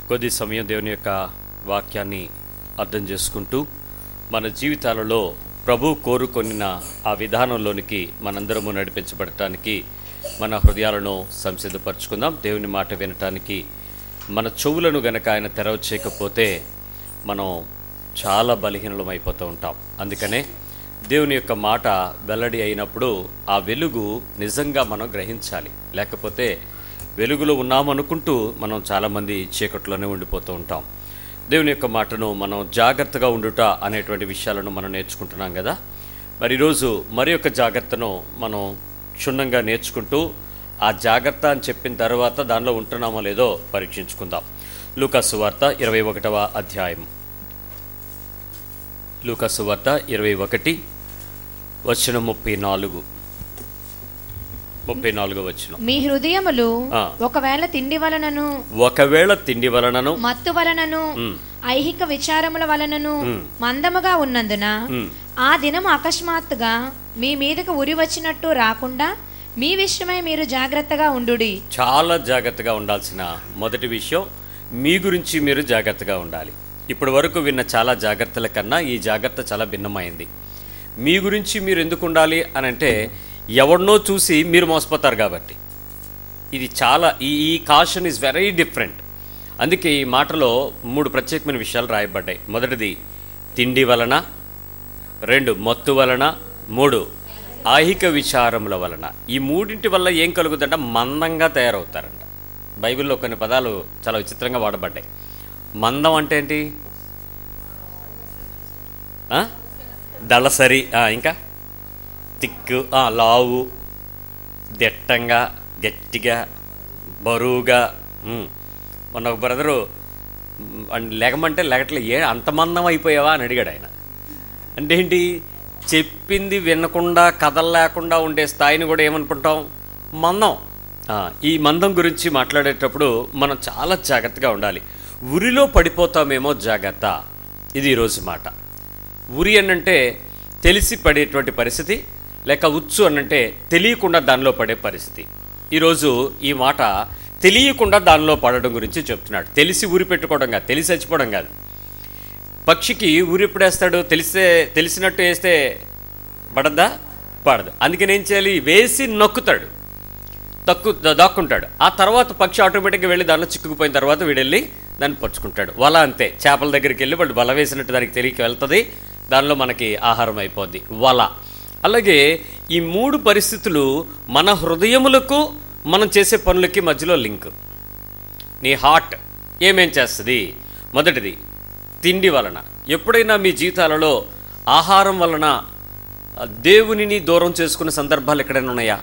కొద్ది సమయం దేవుని యొక్క వాక్యాన్ని అర్థం చేసుకుంటూ మన జీవితాలలో ప్రభు కోరుకొనిన ఆ విధానంలోనికి మనందరము నడిపించబడటానికి మన హృదయాలను సంసిద్ధపరచుకుందాం దేవుని మాట వినటానికి మన చెవులను గనక ఆయన తెరవచేయకపోతే మనం చాలా బలహీనలం అయిపోతూ ఉంటాం అందుకనే దేవుని యొక్క మాట వెల్లడి అయినప్పుడు ఆ వెలుగు నిజంగా మనం గ్రహించాలి లేకపోతే వెలుగులో ఉన్నామనుకుంటూ మనం చాలామంది చీకట్లోనే ఉండిపోతూ ఉంటాం దేవుని యొక్క మాటను మనం జాగ్రత్తగా ఉండుట అనేటువంటి విషయాలను మనం నేర్చుకుంటున్నాం కదా మరి ఈరోజు మరి యొక్క జాగ్రత్తను మనం క్షుణ్ణంగా నేర్చుకుంటూ ఆ జాగ్రత్త అని చెప్పిన తర్వాత దానిలో ఉంటున్నామో లేదో పరీక్షించుకుందాం లూకాసు వార్త ఇరవై ఒకటవ అధ్యాయం లూకాసు వార్త ఇరవై ఒకటి వచ్చిన ముప్పై నాలుగు ముప్పై నాలుగు వచ్చిన మీ హృదయములు ఆ. ఒకవేళ తిండి వలనను ఒకవేళ తిండి వలనను మత్తు వలనను ఉమ్, ఐహిక విచారముల వలనను మందముగా ఉన్నందున ఉమ్, ఆ దినము అకస్మాత్తుగా మీ మీదకు ఉరి వచ్చినట్టు రాకుండా మీ విషయమై మీరు జాగ్రత్తగా ఉండుడి చాలా జాగ్రత్తగా ఉండాల్సిన మొదటి విషయం మీ గురించి మీరు జాగ్రత్తగా ఉండాలి ఇప్పటి వరకు విన్న చాలా జాగ్రత్తల కన్నా ఈ జాగ్రత్త చాలా భిన్నమైంది మీ గురించి మీరు ఎందుకు ఉండాలి అని అంటే ఎవరినో చూసి మీరు మోసపోతారు కాబట్టి ఇది చాలా ఈ ఈ కాషన్ ఈజ్ వెరీ డిఫరెంట్ అందుకే ఈ మాటలో మూడు ప్రత్యేకమైన విషయాలు రాయబడ్డాయి మొదటిది తిండి వలన రెండు మత్తు వలన మూడు ఐహిక విచారముల వలన ఈ మూడింటి వల్ల ఏం కలుగుతుందంటే మందంగా తయారవుతారంట బైబిల్లో కొన్ని పదాలు చాలా విచిత్రంగా వాడబడ్డాయి మందం అంటే ఏంటి ఆ? దళసరి ఆ, ఇంకా తిక్కు ఆ, లావు దిట్టంగా గట్టిగా బరువుగా ఉమ్. మొన్న ఒక బ్రదరు ఉమ్, అన్- లెగమంటే లెగట్లే ఏ అంత మందం అయిపోయావా అని అడిగాడు ఆయన అంటే ఏంటి చెప్పింది వినకుండా కథలు లేకుండా ఉండే స్థాయిని కూడా ఏమనుకుంటాం మందం ఆ, ఈ మందం గురించి మాట్లాడేటప్పుడు మనం చాలా జాగ్రత్తగా ఉండాలి ఉరిలో పడిపోతామేమో జాగ్రత్త ఇది ఈరోజు మాట ఉరి అనంటే తెలిసి పడేటువంటి పరిస్థితి లేక ఉచ్చు అనంటే తెలియకుండా దానిలో పడే పరిస్థితి ఈరోజు ఈ మాట తెలియకుండా దానిలో పడడం గురించి చెప్తున్నాడు తెలిసి ఉరి పెట్టుకోవడం కాదు తెలిసి చచ్చిపోవడం కాదు పక్షికి ఊరి ఎప్పుడు వేస్తాడు తెలిస్తే తెలిసినట్టు వేస్తే పడద్దా పడదు అందుకని ఏం చేయాలి వేసి నొక్కుతాడు తక్కు దా- దాక్కుంటాడు ఆ తర్వాత పక్షి ఆటోమేటిక్గా వెళ్ళి దానిలో చిక్కుకుపోయిన తర్వాత వీడెళ్ళి దాన్ని పరుచుకుంటాడు వల అంతే చేపల దగ్గరికి వెళ్ళి వాళ్ళు వల వేసినట్టు దానికి తెలియక వెళ్తుంది దానిలో మనకి ఆహారం అయిపోద్ది వల అలాగే ఈ మూడు పరిస్థితులు మన హృదయములకు మనం చేసే పనులకి మధ్యలో లింక్ నీ హార్ట్ ఏమేం చేస్తుంది మొదటిది తిండి వలన ఎప్పుడైనా మీ జీవితాలలో ఆహారం వలన ఆ, దేవునిని దూరం చేసుకున్న సందర్భాలు ఎక్కడైనా ఉన్నాయా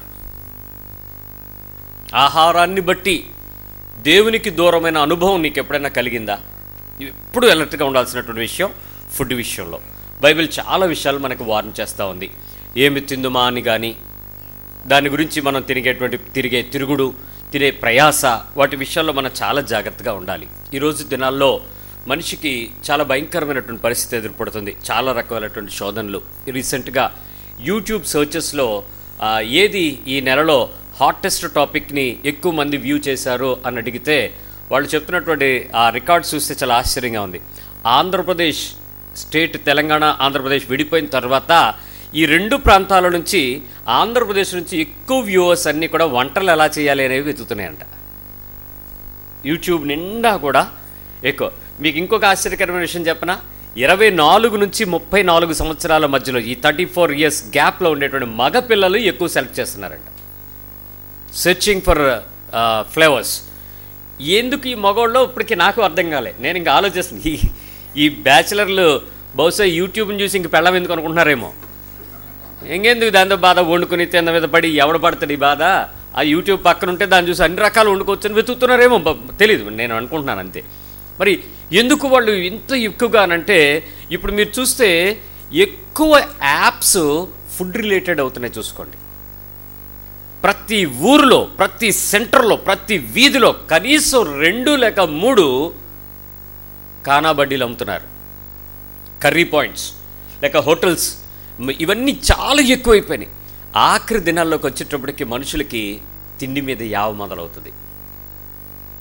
ఆహారాన్ని బట్టి దేవునికి దూరమైన అనుభవం నీకు ఎప్పుడైనా కలిగిందా ఎప్పుడు అలర్ట్గా ఉండాల్సినటువంటి విషయం ఫుడ్ విషయంలో బైబిల్ చాలా విషయాలు మనకు వార్న్ చేస్తూ ఉంది ఏమి తిందుమా అని కానీ దాని గురించి మనం తిరిగేటువంటి తిరిగే తిరుగుడు తినే ప్రయాస వాటి విషయాల్లో మనం చాలా జాగ్రత్తగా ఉండాలి ఈరోజు దినాల్లో మనిషికి చాలా భయంకరమైనటువంటి పరిస్థితి ఎదురుపడుతుంది చాలా రకమైనటువంటి శోధనలు రీసెంట్గా యూట్యూబ్ సర్చెస్లో ఆ, ఏది ఈ నెలలో హాటెస్ట్ టాపిక్ని ఎక్కువ మంది వ్యూ చేశారు అని అడిగితే వాళ్ళు చెప్తున్నటువంటి ఆ రికార్డ్స్ చూస్తే చాలా ఆశ్చర్యంగా ఉంది ఆంధ్రప్రదేశ్ స్టేట్ తెలంగాణ ఆంధ్రప్రదేశ్ విడిపోయిన తర్వాత ఈ రెండు ప్రాంతాల నుంచి ఆంధ్రప్రదేశ్ నుంచి ఎక్కువ వ్యూవర్స్ అన్నీ కూడా వంటలు ఎలా చేయాలి అనేవి వెతుకుతున్నాయంట యూట్యూబ్ నిండా కూడా ఎక్కువ మీకు ఇంకొక ఆశ్చర్యకరమైన విషయం చెప్పనా ఇరవై నాలుగు నుంచి ముప్పై నాలుగు సంవత్సరాల మధ్యలో ఈ థర్టీ ఫోర్ ఇయర్స్ గ్యాప్లో ఉండేటువంటి మగ పిల్లలు ఎక్కువ సెలెక్ట్ చేస్తున్నారంట సెర్చింగ్ ఫర్ ఫ్లేవర్స్ ఎందుకు ఈ మగవాళ్ళు ఇప్పటికీ నాకు అర్థం కాలే నేను ఇంకా ఆలోచిస్తుంది ఈ ఈ బ్యాచిలర్లు బహుశా యూట్యూబ్ని చూసి ఇంక పెళ్ళం ఎందుకు అనుకుంటున్నారేమో ఇంకెందుకు దాంతో బాధ వండుకుని తిన్న మీద పడి ఎవడ పడతాడు ఈ బాధ ఆ యూట్యూబ్ పక్కన ఉంటే దాన్ని చూసి అన్ని రకాలు వండుకోవచ్చని వెతుకుతున్నారేమో బ- తెలీదు నేను అనుకుంటున్నాను అంతే మరి ఎందుకు వాళ్ళు ఇంత ఎక్కువగా అంటే ఇప్పుడు మీరు చూస్తే ఎక్కువ యాప్స్ ఫుడ్ రిలేటెడ్ అవుతున్నాయి చూసుకోండి ప్రతి ఊరిలో ప్రతి సెంటర్లో ప్రతి వీధిలో కనీసం రెండు లేక మూడు కానా బడ్డీలు అమ్ముతున్నారు కర్రీ పాయింట్స్ లేక హోటల్స్ మ- ఇవన్నీ చాలా ఎక్కువైపోయినాయి ఆఖరి దినాల్లోకి వచ్చేటప్పటికి మనుషులకి తిండి మీద యావ మొదలవుతుంది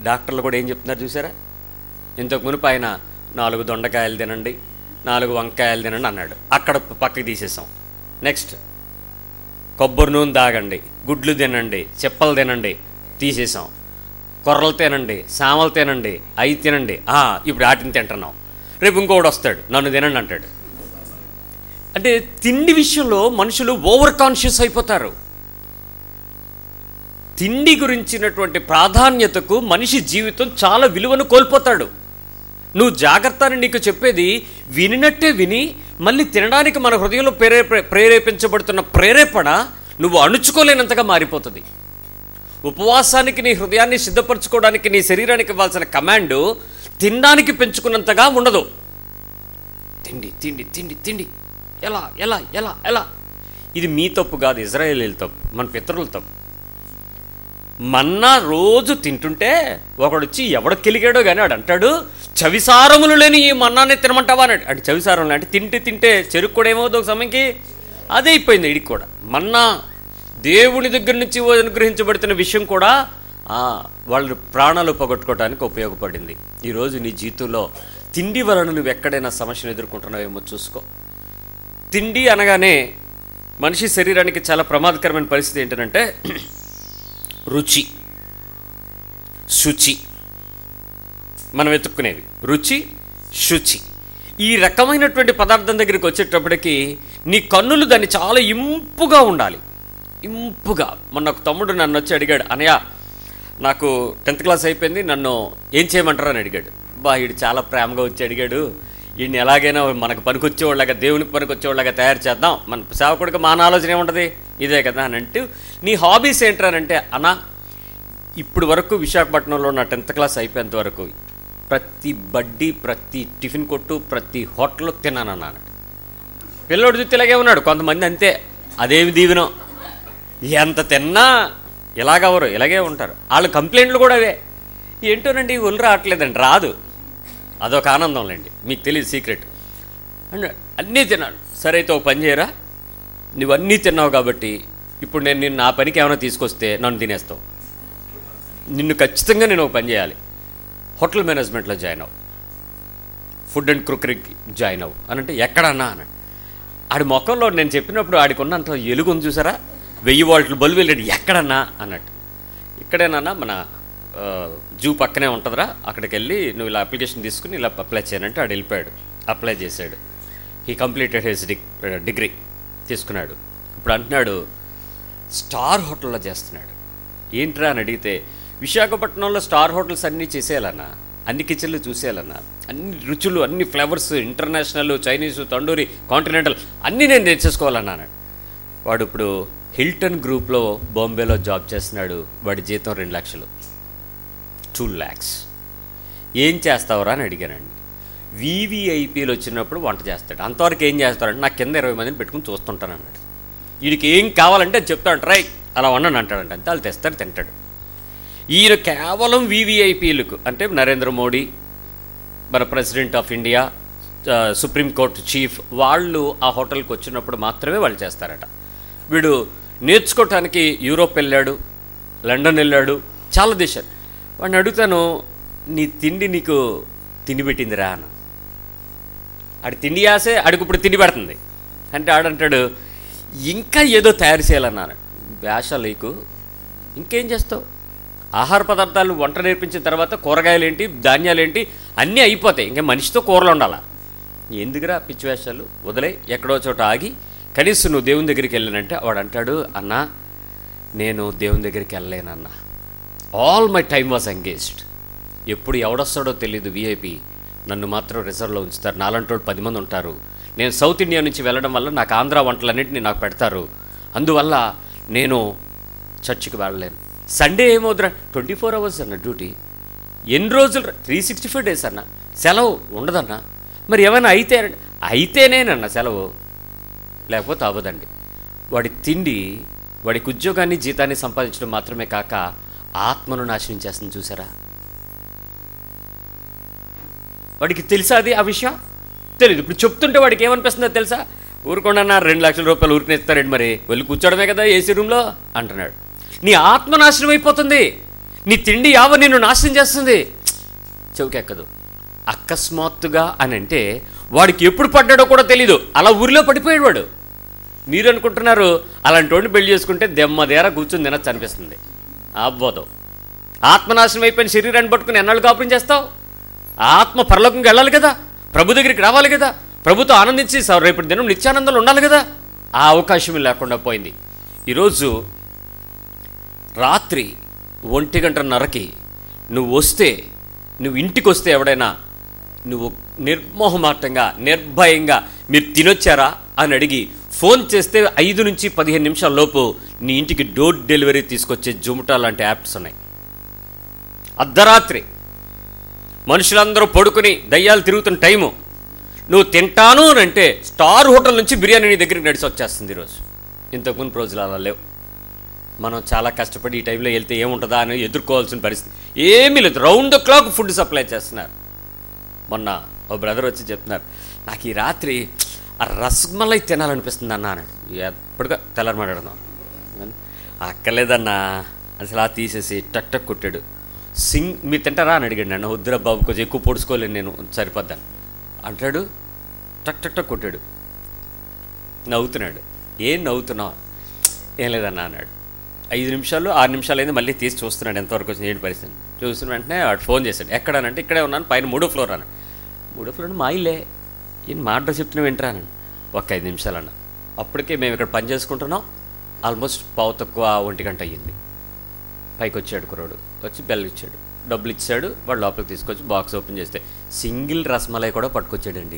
డాక్టర్లు కూడా ఏం చెప్తున్నారు చూసారా ఇంతకు మునుపు ఆయన నాలుగు దొండకాయలు తినండి నాలుగు వంకాయలు తినండి అన్నాడు అక్కడ పక్కకి తీసేసాం నెక్స్ట్ కొబ్బరి నూనె తాగండి గుడ్లు తినండి చెప్పలు తినండి తీసేసాం కొర్రలు తినండి సామలు తినండి అవి తినండి ఆ, ఇప్పుడు వాటిని తింటున్నాం రేపు ఇంకోటి వస్తాడు నన్ను తినండి అంటాడు అంటే తిండి విషయంలో మనుషులు ఓవర్ కాన్షియస్ అయిపోతారు తిండి గురించినటువంటి ప్రాధాన్యతకు మనిషి జీవితం చాలా విలువను కోల్పోతాడు నువ్వు జాగ్రత్త అని నీకు చెప్పేది వినినట్టే విని మళ్ళీ తినడానికి మన హృదయంలో ప్రేరేప ప్రేరేపించబడుతున్న ప్రేరేపణ నువ్వు అణుచుకోలేనంతగా మారిపోతుంది ఉపవాసానికి నీ హృదయాన్ని సిద్ధపరచుకోవడానికి నీ శరీరానికి ఇవ్వాల్సిన కమాండ్ తినడానికి పెంచుకున్నంతగా ఉండదు తిండి తిండి తిండి తిండి ఎలా ఎలా ఎలా ఎలా ఇది మీ తప్పు కాదు ఇజ్రాయేలీల తప్పు మన పితరుల తప్పు మన్నా రోజు తింటుంటే ఒకడు వచ్చి ఎవడు కెలిగాడో కానీ వాడు అంటాడు చవిసారములు లేని ఈ మన్నానే తినమంటావా అన్నాడు అంటే చవిసారం అంటే తింటే తింటే చెరుకు కూడా ఏమవుతుంది ఒక సమయంకి అదే అయిపోయింది ఇడికి కూడా మన్నా దేవుని దగ్గర నుంచి అనుగ్రహించబడుతున్న విషయం కూడా ఆ, వాళ్ళు ప్రాణాలు పోగొట్టుకోవడానికి ఉపయోగపడింది ఈరోజు నీ జీవితంలో తిండి వలన నువ్వు ఎక్కడైనా సమస్యను ఎదుర్కొంటున్నావేమో చూసుకో తిండి అనగానే మనిషి శరీరానికి చాలా ప్రమాదకరమైన పరిస్థితి ఏంటంటే రుచి శుచి మనం వెతుక్కునేవి రుచి శుచి ఈ రకమైనటువంటి పదార్థం దగ్గరికి వచ్చేటప్పటికి నీ కన్నులు దాన్ని చాలా ఇంపుగా ఉండాలి ఇంపుగా మొన్న ఒక తమ్ముడు నన్ను వచ్చి అడిగాడు అనయ్య నాకు టెన్త్ క్లాస్ అయిపోయింది నన్ను ఏం చేయమంటారు అని అడిగాడు బా వీడు చాలా ప్రేమగా వచ్చి అడిగాడు వీడిని ఎలాగైనా మనకు పనికొచ్చేవాళ్ళగా దేవునికి పనికొచ్చేవాళ్ళగా తయారు చేద్దాం మన సేవకుడికి మన ఆలోచన ఏముంటుంది ఇదే కదా అని అంటూ నీ హాబీస్ ఏంటారంటే అన్నా ఇప్పుడు వరకు విశాఖపట్నంలో నా టెన్త్ క్లాస్ అయిపోయేంత వరకు ప్రతి బడ్డీ ప్రతి టిఫిన్ కొట్టు ప్రతి హోటల్లో తిన్నానన్నాను పిల్లోడు చూస్తే ఇలాగే ఉన్నాడు కొంతమంది అంతే అదేమి దీవెనం ఎంత తిన్నా ఇలాగవరు ఇలాగే ఉంటారు వాళ్ళ కంప్లైంట్లు కూడా అవే ఏంటోనండి ఒళ్ళు రావట్లేదండి రాదు అదొక ఆనందంలేండి మీకు తెలియదు సీక్రెట్ అండ్ అన్నీ తిన్నాను సరే అయితే ఒక పని చేయరా నువ్వు అన్నీ తిన్నావు కాబట్టి ఇప్పుడు నేను నిన్ను నా పనికి ఏమైనా తీసుకొస్తే నన్ను తినేస్తావు నిన్ను ఖచ్చితంగా నేను ఒక పని చేయాలి హోటల్ మేనేజ్మెంట్లో జాయిన్ అవ్వు ఫుడ్ అండ్ క్రుకరీకి జాయిన్ అవ్వు అని అంటే ఎక్కడన్నా అని ఆడి ముఖంలో నేను చెప్పినప్పుడు ఆడికి ఉన్నంత ఎలుగు ఉంది చూసారా వెయ్యి వాల్ట్లు బల్బు వెళ్ళాడు ఎక్కడన్నా అన్నట్టు ఇక్కడేనన్నా మన ఆ, జూ పక్కనే ఉంటుందిరా అక్కడికి వెళ్ళి నువ్వు ఇలా అప్లికేషన్ తీసుకుని ఇలా అప్లై చేయనంటే ఆడు వెళ్ళిపోయాడు అప్లై చేశాడు he completed his dig degree తీసుకున్నాడు ఇప్పుడు అంటున్నాడు స్టార్ హోటల్లో చేస్తున్నాడు ఏంట్రా అని అడిగితే విశాఖపట్నంలో స్టార్ హోటల్స్ అన్నీ చేసేయాలన్నా అన్ని కిచెన్లు చూసేయాలన్నా అన్ని రుచులు అన్ని flavours international Chinese tandoori continental అన్నీ నేను నేర్చేసుకోవాలన్నాను వాడు ఇప్పుడు హిల్టన్ గ్రూప్లో బాంబేలో జాబ్ చేస్తున్నాడు వాడి జీతం రెండు లక్షలు టూ ల్యాక్స్ ఏం చేస్తావురా అని అడిగానండి వీవీఐపీలు వచ్చినప్పుడు వంట చేస్తాడు అంతవరకు ఏం చేస్తాడంటే నా కింద ఇరవై మందిని పెట్టుకుని చూస్తుంటాను అన్నాడు వీడికి ఏం కావాలంటే అది చెప్తాడు ట్రై అలా వండని అంటాడంట అంతే వాళ్ళు తెస్తాడు తింటాడు ఈయన కేవలం వీవీఐపీలకు అంటే నరేంద్ర మోడీ మన ప్రెసిడెంట్ ఆఫ్ ఇండియా ఆ, సుప్రీంకోర్టు చీఫ్ వాళ్ళు ఆ హోటల్కి వచ్చినప్పుడు మాత్రమే వాళ్ళు చేస్తారట వీడు నేర్చుకోవటానికి యూరోప్ వెళ్ళాడు లండన్ వెళ్ళాడు చాలా దేశాలు వాడిని అడుగుతాను నీ తిండి నీకు తిండి పెట్టిందిరా అని ఆడి తిండి ఆసే ఆడికి ఇప్పుడు తిండి పెడుతుంది అంటే ఆడంటాడు ఇంకా ఏదో తయారు చేయాలన్నాను వేష లేకు ఇంకేం చేస్తావు ఆహార పదార్థాలు వంట నేర్పించిన తర్వాత కూరగాయలు ఏంటి ధాన్యాలు ఏంటి అన్నీ అయిపోతాయి ఇంకా మనిషితో కూరలు ఉండాలా ఎందుకురా పిచ్చి వేషాలు వదిలే ఎక్కడో చోట ఆగి కనీసం నువ్వు దేవుని దగ్గరికి వెళ్ళానంటే వాడు అంటాడు అన్నా నేను దేవుని దగ్గరికి వెళ్ళలేనన్నా all my time was engaged ఎప్పుడు ఎవడొస్తాడో తెలియదు విఐపి నన్ను మాత్రం రిజర్వ్లో ఉంచుతారు నాలంటోడు పది మంది ఉంటారు నేను సౌత్ ఇండియా నుంచి వెళ్ళడం వల్ల నాకు ఆంధ్ర వంటలన్నింటినీ నాకు పెడతారు అందువల్ల నేను చర్చికి వెళ్ళలేను సండే ఏమవుతురా ట్వంటీ ఫోర్ అవర్స్ అన్న డ్యూటీ ఎన్ని రోజులు త్రీ సిక్స్టీ ఫైవ్ డేస్ అన్న సెలవు ఉండదన్నా మరి ఏమైనా అయితే అయితేనేనన్న సెలవు లేకపోతే అవ్వదండి వాడి తిండి వాడికి ఉద్యోగాన్ని జీతాన్ని సంపాదించడం మాత్రమే కాక ఆత్మను నాశనం చేస్తుంది చూసారా వాడికి తెలుసా అది ఆ విషయం తెలియదు ఇప్పుడు చెప్తుంటే వాడికి ఏమనిపిస్తుందో తెలుసా ఊరుకుండా రెండు లక్షల రూపాయలు ఊరికనే ఇస్తారండి మరి వెళ్ళి కూర్చోవడమే కదా ఏసీ రూమ్లో అంటున్నాడు నీ ఆత్మ నాశనం అయిపోతుంది నీ తిండి యావ నిన్ను నాశనం చేస్తుంది చెవికెక్కదు అకస్మాత్తుగా అని అంటే వాడికి ఎప్పుడు పడ్డాడో కూడా తెలీదు అలా ఊరిలో పడిపోయాడు వాడు మీరు అనుకుంటున్నారు అలాంటి వాడిని పెళ్లి చేసుకుంటే దెమ్మదేర కూర్చుని తినచ్చు అనిపిస్తుంది అబ్బోదు ఆత్మనాశనం అయిపోయిన శరీరాన్ని పట్టుకుని ఎన్నాళ్ళు కాపురం చేస్తావు ఆత్మ పరలోకంకి వెళ్ళాలి కదా ప్రభు దగ్గరికి రావాలి కదా ప్రభుతో ఆనందించి స- రేపటి దినం నిత్యానందంలో ఉండాలి కదా ఆ అవకాశం లేకుండా పోయింది ఈరోజు రాత్రి ఒంటి గంటన్నరకి నువ్వు వస్తే నువ్వు ఇంటికి వస్తే ఎవడైనా నువ్వు నిర్మోహమాటంగా నిర్భయంగా మీరు తినొచ్చారా అని అడిగి ఫోన్ చేస్తే ఐదు నుంచి పదిహేను నిమిషాల లోపు నీ ఇంటికి డోర్ డెలివరీ తీసుకొచ్చే జుమటా లాంటి యాప్స్ ఉన్నాయి అర్ధరాత్రి మనుషులందరూ పడుకుని దయ్యాలు తిరుగుతున్న టైము నువ్వు తింటాను అని అంటే స్టార్ హోటల్ నుంచి బిర్యానీ నీ దగ్గరికి నడిచి వచ్చేస్తుంది ఈరోజు ఇంతకుముందు రోజులు అలా లేవు మనం చాలా కష్టపడి ఈ టైంలో వెళ్తే ఏముంటుందా అని ఎదుర్కోవాల్సిన పరిస్థితి ఏమీ లేదు round the clock food supply చేస్తున్నారు మొన్న ఓ బ్రదర్ వచ్చి చెప్తున్నారు నాకు ఈ రాత్రి ఆ రసమలై తినాలనిపిస్తుంది అన్న అన్నాడు ఎప్పటిగా తెల్లారి మాట్లాడదాం అక్కర్లేదన్నా అసలు ఆ తీసేసి టక్ టక్ కొట్టాడు సింగ్ మీరు తింటారా అని అడిగాడు నన్ను వద్దురా బాబు కొంచెం ఎక్కువ పొడుచుకోలేను నేను సరిపోద్దాను అంటాడు టక్ టక్ టక్ కొట్టాడు నవ్వుతున్నాడు ఏం నవ్వుతున్నావు ఏం లేదన్నా అన్నాడు ఐదు నిమిషాలు ఆరు నిమిషాలు అయింది మళ్ళీ తీసి చూస్తున్నాడు ఎంతవరకు వచ్చింది ఏంటి పరిస్థితి చూసిన వెంటనే వాడు ఫోన్ చేశాడు ఎక్కడానంటే ఇక్కడే ఉన్నాను పైన మూడో ఫ్లోర్ అన్నాడు మూడో ఫ్లోర్ అంటే మా ఇల్లే ఈయన మా అడ్రస్ చెప్తున్నా వింటాను ఒక ఐదు నిమిషాలు అన్న అప్పటికే మేము ఇక్కడ పని చేసుకుంటున్నాం ఆల్మోస్ట్ పావు తక్కువ ఒంటి గంట అయ్యింది పైకి వచ్చాడు కుర్రాడు వచ్చి బెల్ ఇచ్చాడు డబ్బులు ఇచ్చాడు వాడు లోపలికి తీసుకొచ్చి బాక్స్ ఓపెన్ చేస్తే సింగిల్ రసమలై కూడా పట్టుకొచ్చాడండి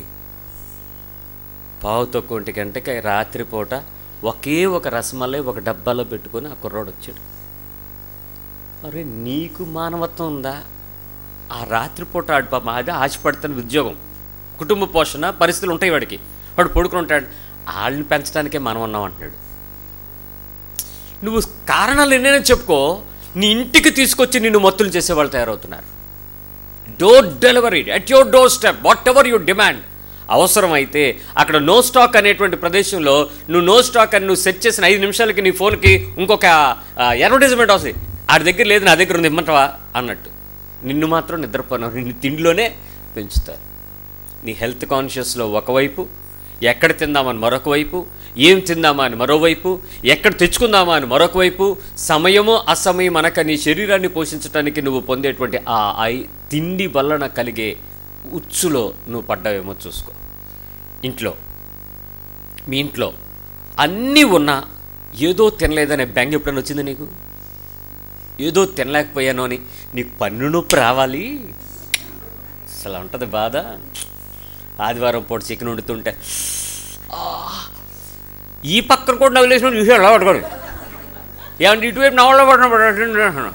పావు తక్కువ ఒంటి గంటకి రాత్రిపూట ఒకే ఒక రసమలై ఒక డబ్బాలో పెట్టుకొని ఆ కుర్రాడు వచ్చాడు అరే నీకు మానవత్వం ఉందా ఆ రాత్రిపూట ఆడు పాపం అదే ఆశపడుతున్న ఉద్యోగం కుటుంబ పోషణ పరిస్థితులు ఉంటాయి వాడికి వాడు పడుకుని ఉంటాడు వాళ్ళని పెంచడానికే మనం ఉన్నాం అంటున్నాడు నువ్వు కారణాలు ఎన్నైనా చెప్పుకో నీ ఇంటికి తీసుకొచ్చి నిన్ను మత్తులు చేసేవాళ్ళు తయారవుతున్నారు door delivery at your doorstep whatever you demand అవసరమైతే అక్కడ నో స్టాక్ అనేటువంటి ప్రదేశంలో నువ్వు నో స్టాక్ అని నువ్వు సెట్ చేసిన ఐదు నిమిషాలకి నీ ఫోన్కి ఇంకొక అడ్వర్టైజ్మెంట్ వస్తుంది ఆడి దగ్గర లేదు నా దగ్గర ఉంది ఇమ్మంటావా అన్నట్టు నిన్ను మాత్రం నిద్రపోను నిన్ను తిండిలోనే పెంచుతారు నీ హెల్త్ కాన్షియస్లో ఒకవైపు ఎక్కడ తిందామని మరొక వైపు ఏం తిందామా అని మరోవైపు ఎక్కడ తెచ్చుకుందామా అని మరొక వైపు సమయము అసమయం అనక నీ శరీరాన్ని పోషించడానికి నువ్వు పొందేటువంటి ఆ ఐ తిండి వలన కలిగే ఉచ్చులో నువ్వు పడ్డావేమో చూసుకో ఇంట్లో మీ ఇంట్లో అన్నీ ఉన్నా ఏదో తినలేదనే బ్యాంగ్ ఎప్పుడైనా వచ్చింది నీకు ఏదో తినలేకపోయాను అని నీకు పన్ను నొప్పి రావాలి అసలు ఉంటుంది బాధ ఆదివారం పూట చికెన్ వండుతుంటే ఆ, ఈ పక్కన కూడా నవ్వులేసిన చూసి అలా పట్టుకోండి ఏమంటే ఇటువైపు నవ్వలో పడిన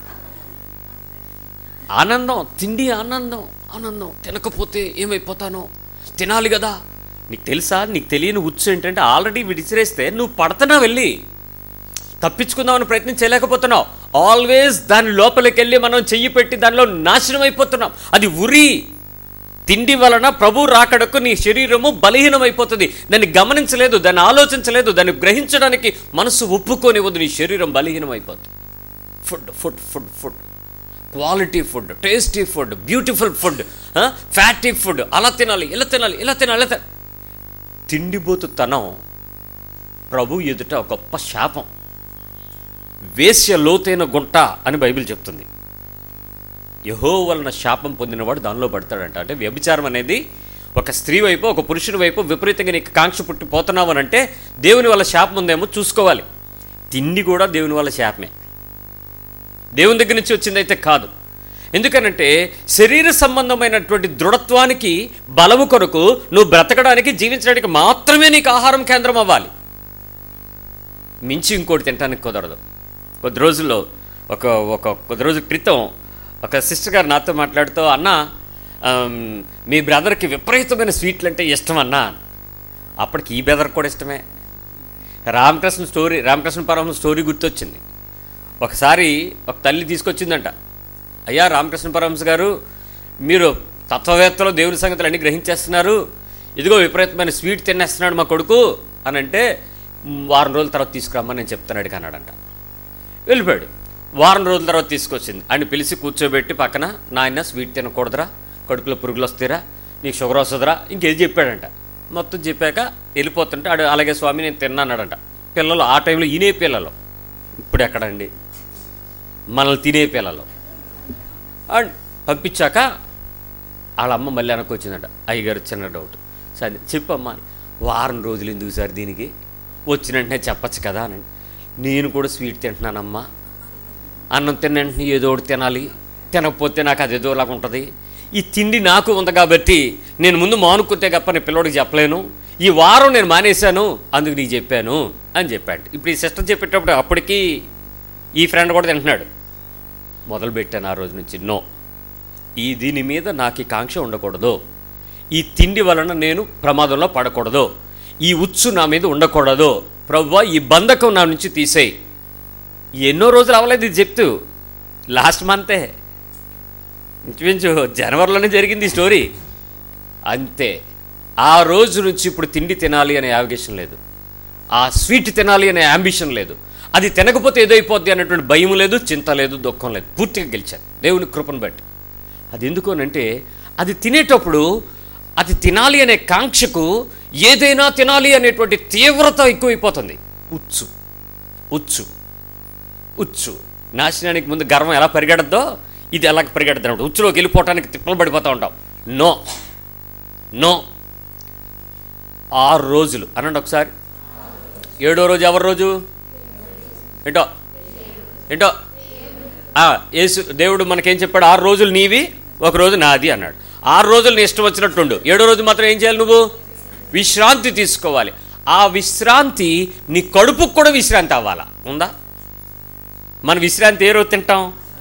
ఆనందం తిండి ఆనందం ఆనందం తినకపోతే ఏమైపోతానో తినాలి కదా నీకు తెలుసా నీకు తెలియని ఉచ్చు ఏంటంటే ఆల్రెడీ విడిచిరేస్తే నువ్వు పడుతున్నావు వెళ్ళి తప్పించుకుందామని ప్రయత్నం చేయలేకపోతున్నావు ఆల్వేస్ దాని లోపలికి వెళ్ళి మనం చెయ్యి పెట్టి దానిలో నాశనం అయిపోతున్నాం అది ఉరి తిండి వలన ప్రభు రాకడకు నీ శరీరము బలహీనమైపోతుంది దాన్ని గమనించలేదు దాన్ని ఆలోచించలేదు దాన్ని గ్రహించడానికి మనసు ఒప్పుకోనివ్వదు నీ శరీరం బలహీనమైపోతుంది food food food food quality food tasty food beautiful food fatty food అలా తినాలి ఇలా తినాలి ఇలా తినాలి ఇలా తినాలి తిండిపోతుతనం ప్రభు ఎదుట ఒక గొప్ప శాపం వేశ్య లోతైన గుంట అని బైబిల్ చెప్తుంది యహో వలన శాపం పొందినవాడు దానిలో పడతాడంట అంటే వ్యభిచారం అనేది ఒక స్త్రీ వైపు ఒక పురుషుని వైపు విపరీతంగా నీకు కాంక్ష పుట్టి పోతున్నావు అని అంటే దేవుని వల్ల శాపం ఉందేమో చూసుకోవాలి తిండి కూడా దేవుని వల్ల శాపమే దేవుని దగ్గర నుంచి వచ్చిందైతే కాదు ఎందుకనంటే శరీర సంబంధమైనటువంటి దృఢత్వానికి బలము కొరకు నువ్వు బ్రతకడానికి జీవించడానికి మాత్రమే నీకు ఆహారం కేంద్రం అవ్వాలి మించి ఇంకోటి తినడానికి కుదరదు కొద్ది రోజుల్లో ఒక ఒక కొద్ది రోజుల క్రితం ఒక సిస్టర్ గారు నాతో మాట్లాడుతూ అన్న ఆమ్, మీ బ్రదర్కి విపరీతమైన స్వీట్లు అంటే ఇష్టం అన్నా అప్పటికి ఈ బ్రదర్ కూడా ఇష్టమే రామకృష్ణ స్టోరీ రామకృష్ణ పరమహంస స్టోరీ గుర్తొచ్చింది ఒకసారి ఒక తల్లి తీసుకొచ్చిందంట అయ్యా రామకృష్ణ పరమహంస గారు మీరు తత్వవేత్తలు దేవుని సంగతులు అన్ని గ్రహించేస్తున్నారు ఇదిగో విపరీతమైన స్వీట్ తినేస్తున్నాడు మా కొడుకు అని అంటే "మ్, వారం రోజుల తర్వాత తీసుకురమ్మని నేను చెప్తాను అడిగి అన్నాడంట వెళ్ళిపోయాడు వారం రోజుల తర్వాత తీసుకొచ్చింది ఆయన పిలిచి కూర్చోబెట్టి పక్కన నాయన స్వీట్ తినకూడదురా కడుపులో పురుగులు వస్తాయిరా నీకు షుగర్ వస్తుందిరా ఇంకేది చెప్పాడంట మొత్తం చెప్పాక వెళ్ళిపోతుంటే ఆడు అలాగే స్వామి నేను తిన్నాడంట పిల్లలు ఆ టైంలో ఈనే పిల్లలు ఇప్పుడు ఎక్కడండి మనల్ని తినే పిల్లలు అండ్ పంపించాక వాళ్ళ అమ్మ మళ్ళీ వెనక్కి వచ్చిందట అయ్యగారు చిన్న డౌట్ సరే చెప్పమ్మా వారం రోజులు ఎందుకు సార్ దీనికి వచ్చిన వెంటనే చెప్పచ్చు కదా అని నేను కూడా స్వీట్ తింటున్నానమ్మా అన్నం తిన్న వెంటనే ఏదో ఒకటి తినాలి తినకపోతే నాకు అది ఏదోలాగా ఉంటుంది ఈ తిండి నాకు ఉంది కాబట్టి నేను ముందు మానుకుంటే తప్ప నేను పిల్లోడికి చెప్పలేను ఈ వారం నేను మానేశాను అందుకు నీకు చెప్పాను అని చెప్పాడు ఇప్పుడు ఈ సిస్టర్ చెప్పేటప్పుడు అప్పటికి ఈ ఫ్రెండ్ కూడా తింటున్నాడు మొదలు పెట్టాను ఆ రోజు నుంచి నో ఈ దీని మీద నాకు ఈ కాంక్ష ఉండకూడదు ఈ తిండి వలన నేను ప్రమాదంలో పడకూడదు ఈ ఉచ్చు నా మీద ఉండకూడదు ప్రవ్వా ఈ బంధకం నా నుంచి తీసేయి ఎన్నో రోజులు అవ్వలేదు ఇది చెప్తూ లాస్ట్ మంతే ఇంచుమించు జనవరిలోనే జరిగింది ఈ స్టోరీ అంతే ఆ రోజు నుంచి ఇప్పుడు తిండి తినాలి అనే యావిగేషన్ లేదు ఆ స్వీట్ తినాలి అనే అంబిషన్ లేదు అది తినకపోతే ఏదో అయిపోద్ది అనేటువంటి భయం లేదు చింత లేదు దుఃఖం లేదు పూర్తిగా గెలిచాను దేవుని కృపను బట్టి అది ఎందుకు అనంటే అది తినేటప్పుడు అది తినాలి అనే కాంక్షకు ఏదైనా తినాలి అనేటువంటి తీవ్రత ఎక్కువైపోతుంది ఉచ్చు ఉచ్చు ఉచ్చు నాశనానికి ముందు గర్వం ఎలా పరిగెడద్దో ఇది ఎలా పరిగెడద్దు అన్నమాట ఉచ్చులోకి వెళ్ళిపోవటానికి తిప్పలు పడిపోతూ ఉంటాం నో నో ఆరు రోజులు అనండి ఒకసారి ఏడో రోజు ఎవరి రోజు ఏంటో ఏంటో ఆ, యేసు దేవుడు మనకేం చెప్పాడు ఆరు రోజులు నీవి ఒక రోజు నాది అన్నాడు ఆరు రోజులు నీ ఇష్టం వచ్చినట్టుండు ఏడో రోజు మాత్రం ఏం చేయాలి నువ్వు విశ్రాంతి తీసుకోవాలి ఆ విశ్రాంతి నీ కడుపుకు కూడా విశ్రాంతి అవ్వాలా ఉందా మన విశ్రాంతి ఏ రోజు తింటాం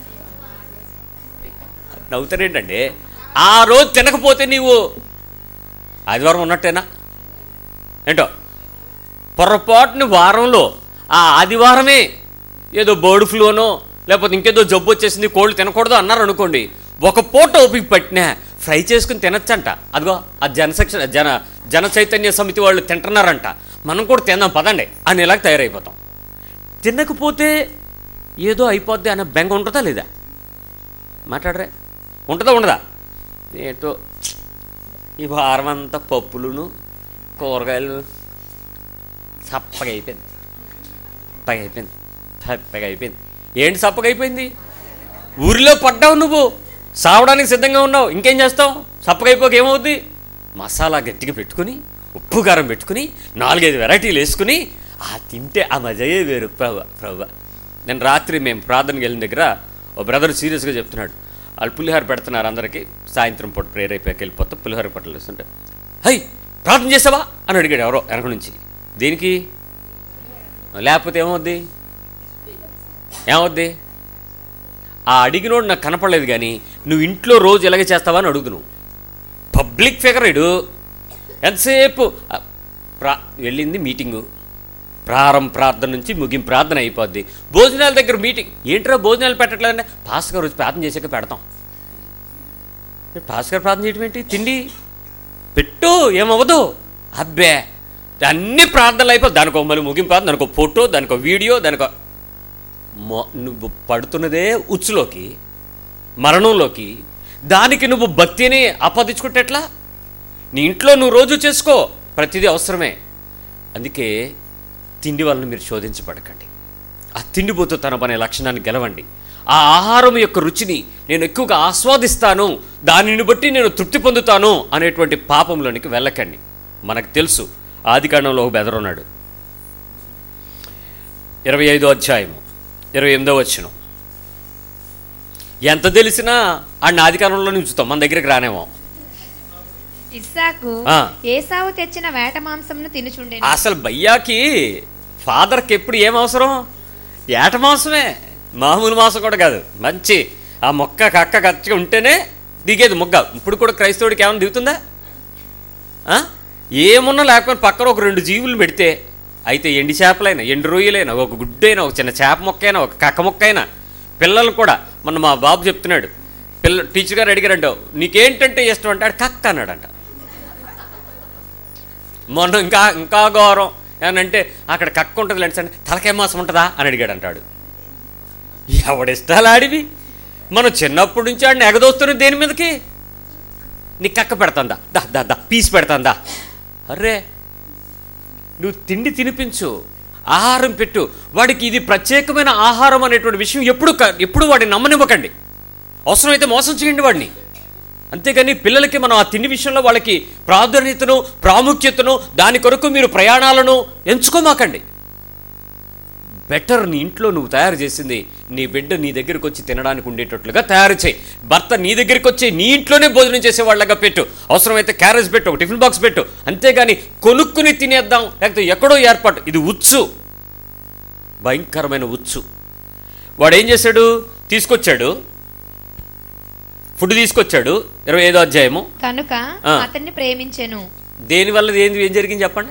నవ్వుతారేంటండి ఆ రోజు తినకపోతే నీవు ఆదివారం ఉన్నట్టేనా ఏంటో పొరపాటుని వారంలో ఆ ఆదివారమే ఏదో బర్డ్ ఫ్లూనో లేకపోతే ఇంకేదో జబ్బు వచ్చేసింది కోళ్ళు తినకూడదు అన్నారు అనుకోండి ఒక పూట ఓపిక పట్టినా ఫ్రై చేసుకుని తినచ్చంట అదిగో ఆ జనసెక్షన్ జన జన చైతన్య సమితి వాళ్ళు తింటున్నారంట మనం కూడా తిందాం పదండి అని ఇలాగ తయారైపోతాం తినకపోతే ఏదో అయిపోద్ది అనే బెంగ ఉంటుందా లేదా మాట్లాడరే ఉంటుందా ఉండదా ఏంటో ఈ వారం అంతా పప్పులును కూరగాయలు చప్పగా అయిపోయింది చప్పగా అయిపోయింది చప్పగా అయిపోయింది ఏంటి చప్పగా అయిపోయింది ఊరిలో పడ్డావు నువ్వు సావడానికి సిద్ధంగా ఉన్నావు ఇంకేం చేస్తావు చప్పగా అయిపోక ఏమవుద్ది మసాలా గట్టిగా పెట్టుకుని ఉప్పు కారం పెట్టుకుని నాలుగైదు వెరైటీలు వేసుకుని ఆ తింటే ఆ మజయే వేరు ప్రభు ప్రభు నేను రాత్రి మేము ప్రార్థనకి వెళ్ళిన దగ్గర ఓ బ్రదర్ సీరియస్గా చెప్తున్నాడు వాళ్ళు పులిహోర పెడుతున్నారు అందరికీ సాయంత్రం పూట ప్రేయర్ అయిపోయాక వెళ్ళిపోతే పులిహోర పట్టలు వేస్తుంటే హై ప్రార్థన చేసావా అని అడిగాడు ఎవరో వెనక నుంచి దేనికి లేకపోతే ఏమవుద్ది ఏమవుద్ది ఆ అడిగినోడు నాకు కనపడలేదు కానీ నువ్వు ఇంట్లో రోజు ఎలాగ చేస్తావా అని అడుగు నువ్వు పబ్లిక్ ఫిగర్ ఇడు ఎంతసేపు ఆ, ప్రా వెళ్ళింది మీటింగు ప్రారంభ ప్రార్థన నుంచి ముగింపు ప్రార్థన అయిపోద్ది భోజనాల దగ్గర మీటింగ్ ఏంట్రా భోజనాలు పెట్టట్లేదంటే భాస్కర్ రోజు ప్రార్థన చేసాక పెడతాం ఏ, భాస్కర్ ప్రార్థన చేయడం ఏంటి తిండి పెట్టు ఏమవ్వదు అబ్బే అన్ని ప్రార్థనలు అయిపోయి దానికో మళ్ళీ ముగింపు ప్రార్థన దానికో ఫోటో దానికో వీడియో దానికో మొ నువ్వు పడుతున్నదే ఉచ్చులోకి మరణంలోకి దానికి నువ్వు భక్తిని ఆపాదించుకుంటే ఎట్లా నీ ఇంట్లో నువ్వు రోజు చేసుకో ప్రతిదీ అవసరమే అందుకే తిండి వలన మీరు శోధించబడకండి ఆ తిండిపోతూ తన అనే లక్షణాన్ని గెలవండి ఆ ఆహారం యొక్క రుచిని నేను ఎక్కువగా ఆస్వాదిస్తాను దానిని బట్టి నేను తృప్తి పొందుతాను అనేటువంటి పాపంలోనికి వెళ్ళకండి మనకు తెలుసు ఆది కాండంలో ఒక బెదరున్నాడు ఇరవై ఐదో అధ్యాయము ఇరవై ఎనిమిదో వచ్చిన ఎంత తెలిసినా ఆ ఆదికాలంలో ఉంచుతాం మన దగ్గరికి రానేమో ఇస్సాకు ఆ. ఏసావు తెచ్చిన వేట మాంసంను తినుచుండెను అసలు భయ్యాకి ఫాదర్కి ఎప్పుడు ఏం అవసరం ఏట మాంసమే మామూలు మాంసం కూడా కాదు మంచి ఆ మొక్క కక్క కచ్చగా ఉంటేనే దిగేది మొగ్గ ఇప్పుడు కూడా క్రైస్తవుడికి ఏమైనా దిగుతుందా ఆ? ఏమున్నా లేకపోతే పక్కన ఒక రెండు జీవులు పెడితే అయితే ఎండి చేపలైనా ఎండు రొయ్యలైనా ఒక గుడ్డైనా ఒక చిన్న చేప మొక్కైనా ఒక కక్క మొక్కైనా పిల్లలు కూడా మొన్న మా బాబు చెప్తున్నాడు పిల్ల టీచర్ గారు అడిగారంట నీకేంటంటే ఇష్టం అంటే ఆడు కక్క అన్నాడంట మొన్న ఇంకా ఇంకా ఘోరం ఏమనంటే అక్కడ కక్క ఉంటుంది లేండి సార్ తలకాయ మాసం ఉంటుందా అని అడిగాడు అంటాడు ఎవడిష్టాలు ఆడివి మనం చిన్నప్పటి నుంచి ఆడిని ఎగదోస్తున్నాం దేని మీదకి నీ కక్క పెడతాందా దా దా దా పీస్ పెడతాందా అర్రే నువ్వు తిండి తినిపించు ఆహారం పెట్టు వాడికి ఇది ప్రత్యేకమైన ఆహారం అనేటువంటి విషయం ఎప్పుడు క- ఎప్పుడు వాడిని నమ్మనివ్వకండి అవసరమైతే మోసం చేయండి వాడిని అంతేగాని పిల్లలకి మనం ఆ తిండి విషయంలో వాళ్ళకి ప్రాధాన్యతను ప్రాముఖ్యతను దాని కొరకు మీరు ప్రయాణాలను ఎంచుకోమాకండి బెటర్ నీ ఇంట్లో నువ్వు తయారు చేసింది నీ బిడ్డ నీ దగ్గరికి వచ్చి తినడానికి ఉండేటట్లుగా తయారు చేయి భర్త నీ దగ్గరికి వచ్చి నీ ఇంట్లోనే భోజనం చేసేవాళ్ళగా పెట్టు అవసరమైతే క్యారేజ్ పెట్టు ఒక టిఫిన్ బాక్స్ పెట్టు అంతేగాని కొనుక్కుని తినేద్దాం లేకపోతే ఎక్కడో ఏర్పాటు ఇది ఉచ్చు భయంకరమైన ఉచ్చు వాడు ఏం చేశాడు తీసుకొచ్చాడు ఫుడ్ తీసుకొచ్చాడు ఇరవై ఐదో అధ్యాయము కనుక ఆ. అతన్ని ప్రేమించెను దేనివల్ల ఏంది ఏం జరిగింది చెప్పండి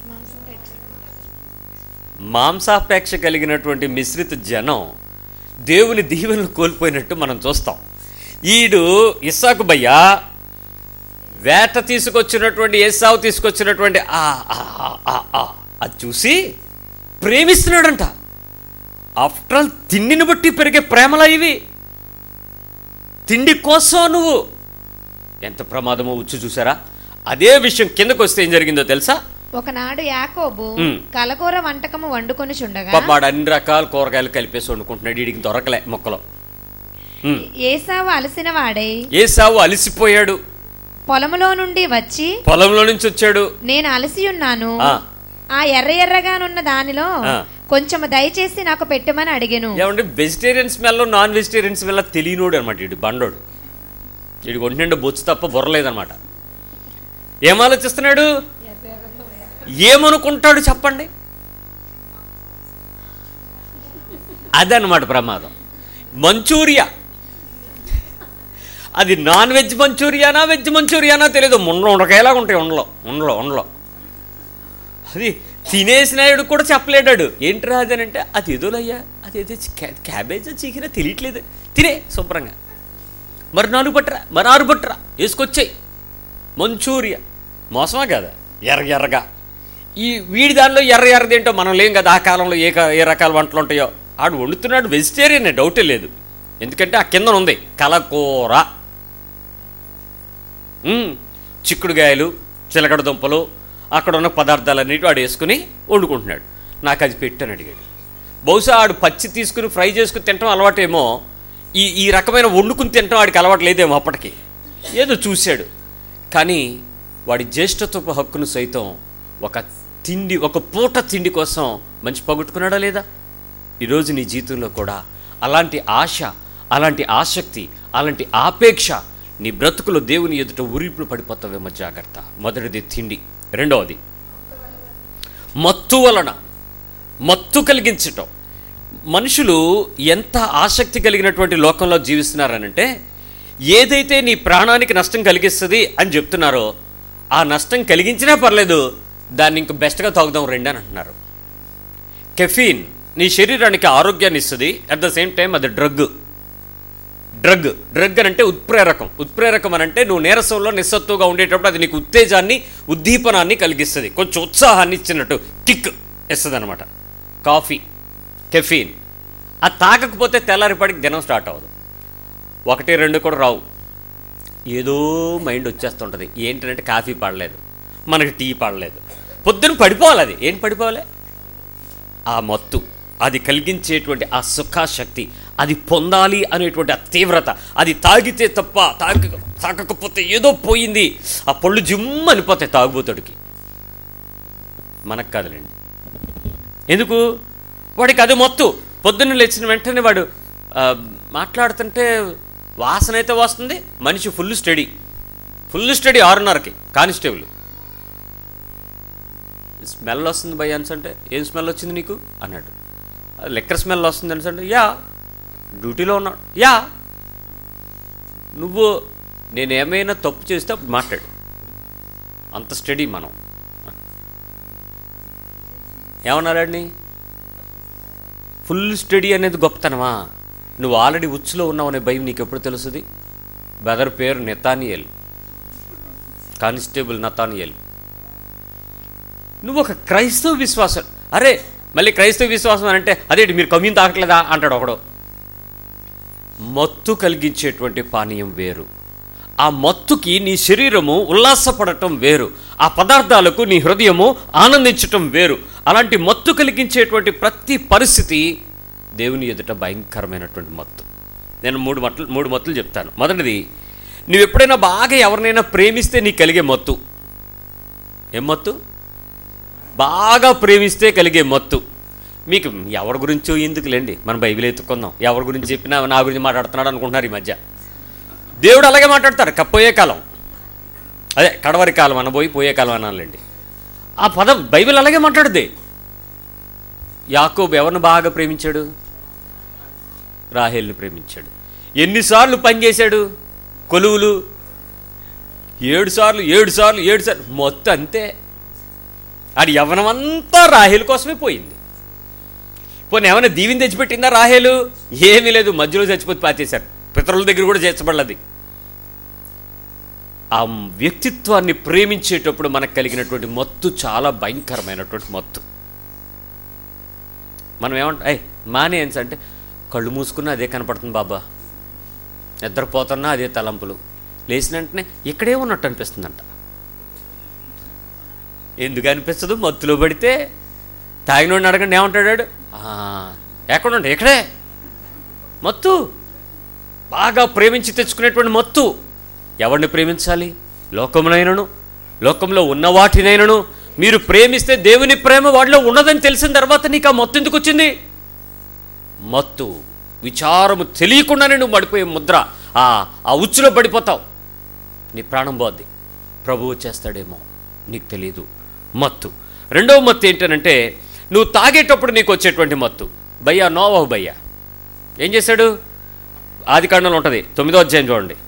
మాంసాపేక్ష కలిగినటువంటి మిశ్రిత జనం దేవుని దీవెనలు కోల్పోయినట్టు మనం చూస్తాం ఈడు ఇస్సాకు భయ్య వేట తీసుకొచ్చినటువంటి ఏసావు తీసుకొచ్చినటువంటి ఆ ఆ, ఆ, ఆ, ఆ, అది చూసి ప్రేమిస్తున్నాడంట ఆఫ్టర్ ఆల్ తిండిని బట్టి పెరిగే ప్రేమలా ఇవి తిండి కోసం నువ్వు ఎంత ప్రమాదమో ఉచ్చు చూసారా అదే విషయం కిందకు వస్తే ఏం జరిగిందో తెలుసా ఒకనాడు యాకోబు ఉమ్. కలకూర వంటకము వండుకొని చుండగా పాప వాడు అన్ని రకాల కూరగాయలు కలిపేసి వండుకుంటున్నాడు వీడికి దొరకలే మొక్కలో ఉమ్. ఏసావు అలసిన వాడై ఏసావు అలిసిపోయాడు పొలములో నుండి వచ్చి పొలంలో నుంచి వచ్చాడు నేను అలసి ఉన్నాను ఆ. ఆ ఎర్ర ఎర్రగానున్న దానిలో ఆ. కొంచెం దయచేసి నాకు పెట్టమని అడిగాను ఏమంటే vegetarian smell non vegetarian smell తెలియనోడు అనమాట వీడు బండోడు వీడికి ఒంటినిండా బొచ్చు తప్ప బుర్రలేదనమాట ఏం ఆలోచిస్తున్నాడు ఏమనుకుంటాడు చెప్పండి అదనమాట ప్రమాదం మంచూరియా అది నాన్ వెజ్ మంచూరియానా వెజ్ మంచూరియానా తెలియదు ముండలో ఉండకాయలాగా ఉంటాయి ఉండలో ఉండలో ఉండలో అది తినేసినాయుడు కూడా చెప్పలేడాడు ఏంట్రా అది అని అంటే అది ఏదోలయ్యా అది ఏదో క్యా- క్యాబేజా చికెనా తెలియట్లేదు తినే శుభ్రంగా మరి నాలుగు పట్టరా మరి ఆరు పట్టరా వేసుకొచ్చాయి మంచూరియా మోసమా కదా ఎర్ర ఎర్రగా ఈ వీడి దానిలో ఎర్ర ఎర్రది ఏంటో మనం లేం కదా ఆ కాలంలో ఏ క- ఏ రకాల వంటలు ఉంటాయో ఆడు వండుతున్నాడు వెజిటేరియన్ డౌటే లేదు ఎందుకంటే ఆ కింద ఉంది కలకూర ఉమ్, చిక్కుడుగాయలు చిలకడ దుంపలు అక్కడ ఉన్న పదార్థాలన్నిటి వాడు వేసుకుని వండుకుంటున్నాడు నాకు అది పెట్టని అడిగాడు బహుశా ఆడు పచ్చి తీసుకుని ఫ్రై చేసుకుని తినటం అలవాటేమో ఈ ఈ రకమైన వండుకుని తినటం వాడికి అలవాటు లేదేమో అప్పటికి ఏదో చూశాడు కానీ వాడి జ్యేష్ఠత్వపు హక్కును సైతం ఒక తిండి ఒక పూట తిండి కోసం మంచి పగొట్టుకున్నాడా లేదా ఈరోజు నీ జీవితంలో కూడా అలాంటి ఆశ అలాంటి ఆసక్తి అలాంటి ఆపేక్ష నీ బ్రతుకులో దేవుని ఎదుట ఉరిపులు పడిపోతావేమో జాగ్రత్త మొదటిది తిండి రెండవది మత్తు వలన మత్తు కలిగించటం మనుషులు ఎంత ఆసక్తి కలిగినటువంటి లోకంలో జీవిస్తున్నారనంటే ఏదైతే నీ ప్రాణానికి నష్టం కలిగిస్తుంది అని చెప్తున్నారో ఆ నష్టం కలిగించినా పర్లేదు దాన్ని ఇంక బెస్ట్గా తాగుదాం రండి అని అంటున్నారు కెఫీన్ నీ శరీరానికి ఆరోగ్యాన్ని ఇస్తుంది అట్ ద సేమ్ టైం అది డ్రగ్ డ్రగ్ డ్రగ్ అని అంటే ఉత్ప్రేరకం ఉత్ప్రేరకం అని అంటే నువ్వు నీరసంలో నిస్సత్తుగా ఉండేటప్పుడు అది నీకు ఉత్తేజాన్ని ఉద్దీపనాన్ని కలిగిస్తుంది కొంచెం ఉత్సాహాన్ని ఇచ్చినట్టు కిక్ ఇస్తుంది అనమాట కాఫీ కెఫీన్ అది తాగకపోతే తెల్లారిపాటికి దినం స్టార్ట్ అవ్వదు ఒకటి రెండు కూడా రావు ఏదో మైండ్ వచ్చేస్తుంటుంది ఏంటంటే కాఫీ పడలేదు మనకి టీ పడలేదు పొద్దున పడిపోవాలి అది ఏం పడిపోవాలి ఆ మత్తు అది కలిగించేటువంటి ఆ సుఖాశక్తి అది పొందాలి అనేటువంటి ఆ తీవ్రత అది తాగితే తప్ప తాగ తాగకపోతే ఏదో పోయింది ఆ పళ్ళు జిమ్ అనిపోతాయి తాగుబోతుడికి మనకు కాదులేండి ఎందుకు వాడికి అది మత్తు పొద్దున్న లేచిన వెంటనే వాడు ఆ, మాట్లాడుతుంటే వాసన అయితే వస్తుంది మనిషి ఫుల్ స్టడీ ఫుల్ స్టడీ ఆరున్నరకి కానిస్టేబుల్ స్మెల్ వస్తుంది భయ అంటే ఏం స్మెల్ వచ్చింది నీకు అన్నాడు లెక్కర్ స్మెల్ వస్తుంది అంటే యా డ్యూటీలో ఉన్నాడు యా నువ్వు నేనేమైనా తప్పు చేస్తే అప్పుడు మాట్లాడు అంత స్టడీ మనం ఏమన్నారండి ఫుల్ స్టడీ అనేది గొప్పతనమా నువ్వు ఆల్రెడీ ఉచ్చులో ఉన్నావు అనే భయం నీకు ఎప్పుడు తెలుస్తుంది బెదర్ పేరు నెతానియల్ కానిస్టేబుల్ నతానియల్ నువ్వు ఒక క్రైస్తవ విశ్వాసం అరే మళ్ళీ క్రైస్తవ విశ్వాసం అని అంటే అదేంటి మీరు కమ్యూన్ తాగట్లేదా అంటాడు ఒకడు మత్తు కలిగించేటువంటి పానీయం వేరు ఆ మత్తుకి నీ శరీరము ఉల్లాసపడటం వేరు ఆ పదార్థాలకు నీ హృదయము ఆనందించటం వేరు అలాంటి మత్తు కలిగించేటువంటి ప్రతి పరిస్థితి దేవుని ఎదుట భయంకరమైనటువంటి మత్తు నేను మూడు మట్లు మూడు మత్తులు చెప్తాను మొదటిది నువ్వు ఎప్పుడైనా బాగా ఎవరినైనా ప్రేమిస్తే నీకు కలిగే మత్తు ఏం మత్తు బాగా ప్రేమిస్తే కలిగే మత్తు మీకు ఎవరి గురించో ఎందుకులేండి మనం బైబిల్ ఎత్తుకుందాం ఎవరి గురించి చెప్పినా నా గురించి మాట్లాడుతున్నాడు అనుకుంటున్నారు ఈ మధ్య దేవుడు అలాగే మాట్లాడతారు కప్పోయే కాలం అదే కడవరి కాలం అనబోయి పోయే కాలం అనాలండి ఆ పదం బైబిల్ అలాగే మాట్లాడుద్ది యాకోబు ఎవరిని బాగా ప్రేమించాడు రాహేల్ని ప్రేమించాడు ఎన్నిసార్లు పనిచేశాడు కొలువులు ఏడు సార్లు ఏడు సార్లు ఏడు సార్లు మొత్తం అంతే అది యవనమంతా రాహేల్ కోసమే పోయింది పోనీ ఏమైనా దీవిని తెచ్చిపెట్టిందా రాహేలు ఏమీ లేదు మధ్యలో చచ్చిపోతే పాచేశారు పితరుల దగ్గర కూడా చేర్చబడలేదు ఆ వ్యక్తిత్వాన్ని ప్రేమించేటప్పుడు మనకు కలిగినటువంటి మత్తు చాలా భయంకరమైనటువంటి మత్తు మనం ఏమంటా అయ్ మానేయన్స్ అంటే కళ్ళు మూసుకున్నా అదే కనపడుతుంది బాబా నిద్రపోతున్నా అదే తలంపులు లేచిన వెంటనే ఇక్కడే ఉన్నట్టు అనిపిస్తుందంట ఎందుకు అనిపిస్తుంది మత్తులో పడితే తాగినోడిని అడగండి ఏమంటాడు "ఆ, ఎక్కడుండే ఇక్కడే మత్తు బాగా ప్రేమించి తెచ్చుకునేటువంటి మత్తు ఎవరిని ప్రేమించాలి లోకమునైనను లోకంలో ఉన్న వాటినైనను మీరు ప్రేమిస్తే దేవుని ప్రేమ వాడిలో ఉన్నదని తెలిసిన తర్వాత నీకు ఆ మత్తు ఎందుకు వచ్చింది మత్తు విచారము తెలియకుండానే నువ్వు పడిపోయే ముద్ర ఆ ఆ ఉచ్చులో పడిపోతావు నీ ప్రాణం పోద్ది ప్రభువు చేస్తాడేమో నీకు తెలియదు మత్తు రెండవ మత్తు ఏంటనంటే నువ్వు తాగేటప్పుడు నీకు వచ్చేటువంటి మత్తు భయ్యా నోవాహు భయ్యా ఏం చేశాడు ఆది కాండంలో ఉంటుంది తొమ్మిదో అధ్యాయం చూడండి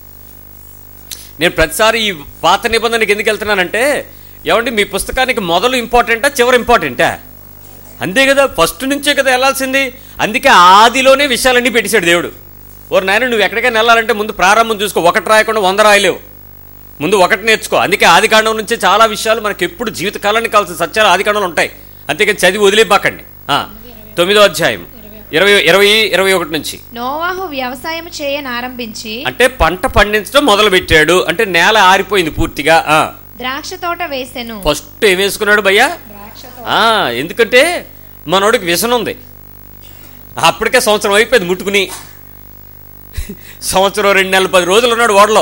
నేను ప్రతిసారి ఈ పాత నిబంధనకి ఎందుకు వెళ్తున్నానంటే ఏమండి మీ పుస్తకానికి మొదలు ఇంపార్టెంటా చివరి ఇంపార్టెంటా అంతే కదా ఫస్ట్ నుంచే కదా వెళ్ళాల్సింది అందుకే ఆదిలోనే విషయాలన్నీ పెట్టేశాడు దేవుడు ఓరు నాయన నువ్వు ఎక్కడికైనా వెళ్ళాలంటే ముందు ప్రారంభం చూసుకో ఒకటి రాయకుండా వంద రాయలేవు ముందు ఒకటి నేర్చుకో అందుకే ఆది కాండం నుంచి చాలా విషయాలు మనకి ఎప్పుడు జీవితకాలానికి కావాల్సిన సత్యాలు ఆది కాండంలో ఉంటాయి అంతేకాని చదివి వదిలేపాకండి ఆ, తొమ్మిదో అధ్యాయం ఇరవై ఇరవై ఇరవై ఒకటి నుంచి నోవాహు వ్యవసాయం చేయనారంభించి అంటే పంట పండించడం మొదలు పెట్టాడు అంటే నేల ఆరిపోయింది పూర్తిగా ఆ. ద్రాక్ష తోట వేసెను ఫస్ట్ ఏం వేసుకున్నాడు భయ్యా ఆ, ఎందుకంటే మనోడికి వ్యసనం ఉంది అప్పటికే సంవత్సరం అయిపోయింది ముట్టుకుని సంవత్సరం రెండు నెలలు పది రోజులు ఉన్నాడు ఓడలో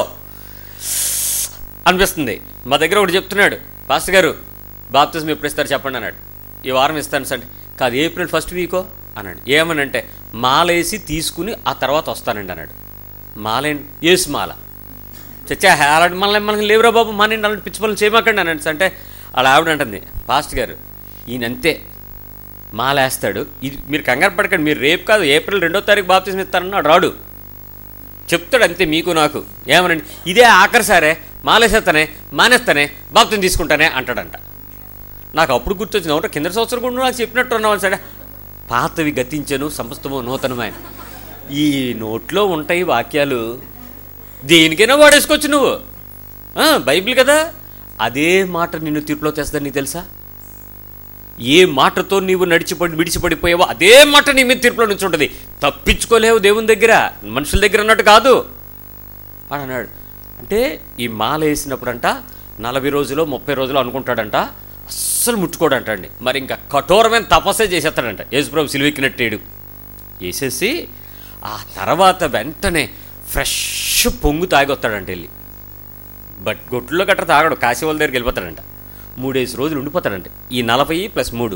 అనిపిస్తుంది మా దగ్గర ఒకటి చెప్తున్నాడు పాస్టర్ గారు బాప్తిజం ఎప్పుడు ఇస్తారు చెప్పండి అన్నాడు ఈ వారం ఇస్తాను సార్ కాదు ఏప్రిల్ ఫస్ట్ వీకో అన్నాడు ఏమనంటే మాలేసి తీసుకుని ఆ తర్వాత వస్తానండి అన్నాడు మాలేండి ఏసు మాల చచ్చా అలాంటి మనల్ని మనకి లేవురా బాబు మన అలాంటి పిచ్చి పనులు చేయమాకండి అని అంటే అలా ఆవిడ అంటుంది పాస్ట్ గారు ఈయన అంతే మాలేస్తాడు ఇది మీరు కంగారు పడకండి మీరు రేపు కాదు ఏప్రిల్ రెండో తారీఖు బాప్తిజం ఇస్తారన్నాడు రాడు చెప్తాడు అంతే మీకు నాకు ఏమనండి ఇదే ఆఖరి సారే మాలేసేస్తానే మానేస్తానే బాప్తిని తీసుకుంటానే అంటాడంట నాకు అప్పుడు గుర్తొచ్చింది అవును కింద సంవత్సరం కూడా నాకు చెప్పినట్టు ఉన్నావు సరే పాతవి గతించను సమస్తము నూతనమైన ఈ నోట్లో ఉంటాయి వాక్యాలు దేనికైనా వాడేసుకోవచ్చు నువ్వు ఆ, బైబిల్ కదా అదే మాట నిన్ను తీర్పులో తెస్తుందని నీకు తెలుసా ఏ మాటతో నీవు నడిచిపడి విడిచిపడిపోయావో అదే మాట నీ మీద తీర్పులో నుంచి ఉంటుంది తప్పించుకోలేవు దేవుని దగ్గర మనుషుల దగ్గర అన్నట్టు కాదు అని అన్నాడు అంటే ఈ మాల వేసినప్పుడంట నలభై రోజులు ముప్పై రోజులు అనుకుంటాడంట అస్సలు ముట్టుకోడంట అండి మరి ఇంకా కఠోరమైన తపస్సే చేసేస్తాడంట యేసుప్రభు సిలువెక్కినట్టేడు వేసేసి ఆ తర్వాత వెంటనే ఫ్రెష్ పొంగు తాగొస్తాడంట వెళ్ళి బట్ గొట్టులో గట్ట తాగడు కాశీ వాళ్ళ దగ్గరికి వెళ్ళిపోతాడంట మూడేసి రోజులు ఉండిపోతాడంట ఈ నలభై ప్లస్ మూడు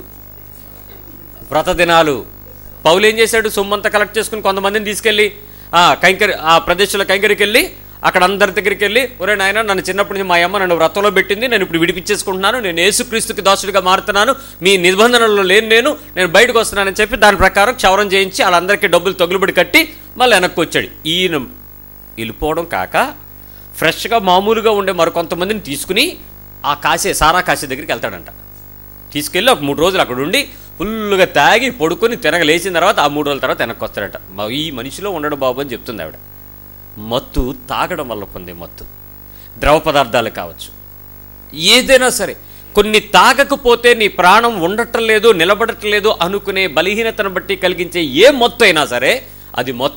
వ్రత దినాలు పౌలు ఏం చేశాడు సొమ్మంతా కలెక్ట్ చేసుకుని కొంతమందిని తీసుకెళ్ళి ఆ కైంకరి ఆ ప్రదేశంలో కైంకరికి వెళ్ళి అక్కడ అందరి దగ్గరికి వెళ్ళి ఒరే నాయన నన్ను చిన్నప్పటి నుంచి మా అమ్మ నన్ను వ్రతంలో పెట్టింది నేను ఇప్పుడు విడిపించేసుకుంటున్నాను నేను యేసుక్రీస్తుకి దాసుడిగా మారుతున్నాను మీ నిబంధనల్లో లేను నేను నేను బయటకు వస్తున్నానని చెప్పి దాని ప్రకారం క్షవరం చేయించి వాళ్ళందరికీ డబ్బులు తగులుబడి కట్టి మళ్ళీ వెనక్కి వచ్చాడు ఈయన వెళ్ళిపోవడం కాక ఫ్రెష్గా మామూలుగా ఉండే మరి కొంతమందిని తీసుకుని ఆ కాసే సారా కాసే దగ్గరికి వెళ్తాడంట తీసుకెళ్ళి ఒక మూడు రోజులు అక్కడ ఉండి ఫుల్గా తాగి పడుకొని తిరగ లేచిన తర్వాత ఆ మూడు రోజుల తర్వాత వెనక్కి వస్తాడట మ- ఈ మనిషిలో ఉండడు బాబు అని చెప్తుంది ఆవిడ మత్తు తాగడం వల్ల పొందే మత్తు ద్రవ పదార్థాలు కావచ్చు ఏదైనా సరే కొన్ని తాగకపోతే నీ ప్రాణం ఉండటం లేదు నిలబడటం లేదు అనుకునే బలహీనతను బట్టి కలిగించే ఏ మత్తు అయినా సరే అది మొత్తే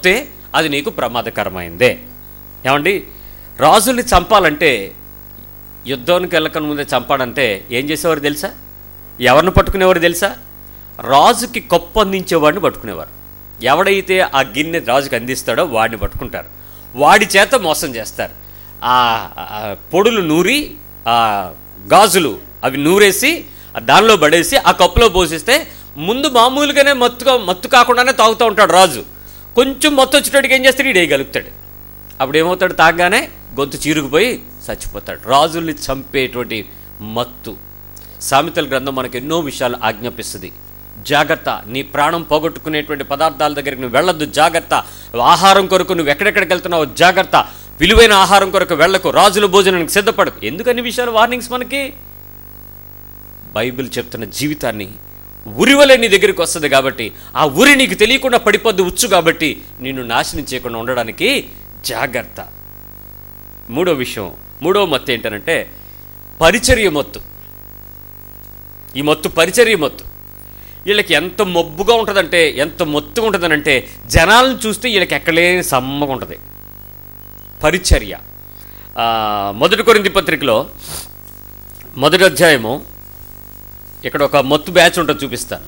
అది నీకు ప్రమాదకరమైందే ఏమండి రాజుల్ని చంపాలంటే యుద్ధానికి వెళ్ళకని ముందే చంపాడంటే ఏం చేసేవారు తెలుసా ఎవరిని పట్టుకునేవారు తెలుసా రాజుకి కప్పు అందించేవాడిని పట్టుకునేవారు ఎవడైతే ఆ గిన్నె రాజుకి అందిస్తాడో వాడిని పట్టుకుంటారు వాడి చేత మోసం చేస్తారు ఆ ఆ పొడులు నూరి ఆ గాజులు అవి నూరేసి ఆ దానిలో పడేసి ఆ కప్పులో పోసిస్తే ముందు మామూలుగానే మత్తుగా మత్తు కాకుండానే తాగుతూ ఉంటాడు రాజు కొంచెం మత్తు వచ్చేటట్టుగా ఏం చేస్తాడు ఈడేయగలుగుతాడు అప్పుడు ఏమవుతాడు తాగగానే గొంతు చీరుకుపోయి చచ్చిపోతాడు రాజుల్ని చంపేటువంటి మత్తు సామెతల గ్రంథం మనకు ఎన్నో విషయాలు ఆజ్ఞాపిస్తుంది జాగ్రత్త నీ ప్రాణం పోగొట్టుకునేటువంటి పదార్థాల దగ్గరికి నువ్వు వెళ్ళొద్దు జాగ్రత్త ఆహారం కొరకు నువ్వు ఎక్కడెక్కడికి వెళ్తున్నావు జాగ్రత్త విలువైన ఆహారం కొరకు వెళ్ళకు రాజుల భోజనానికి సిద్ధపడకు ఎందుకని విషయాలు వార్నింగ్స్ మనకి బైబిల్ చెప్తున్న జీవితాన్ని ఉరివలే నీ దగ్గరికి వస్తుంది కాబట్టి ఆ ఉరి నీకు తెలియకుండా పడిపోద్ది ఉచ్చు కాబట్టి నిన్ను నాశనం చేయకుండా ఉండడానికి జాగ్రత్త మూడో విషయం మూడో మత్తు ఏంటనంటే పరిచర్య మత్తు ఈ మత్తు పరిచర్య మత్తు వీళ్ళకి ఎంత మబ్బుగా ఉంటుందంటే ఎంత మొత్తుగా ఉంటుందనంటే జనాలను చూస్తే వీళ్ళకి ఎక్కడలేని సమ్మగా ఉంటుంది పరిచర్య ఆ, మొదటి కొరింది పత్రికలో మొదటి అధ్యాయము ఇక్కడ ఒక మొత్తు బ్యాచ్ ఉంటుంది చూపిస్తాను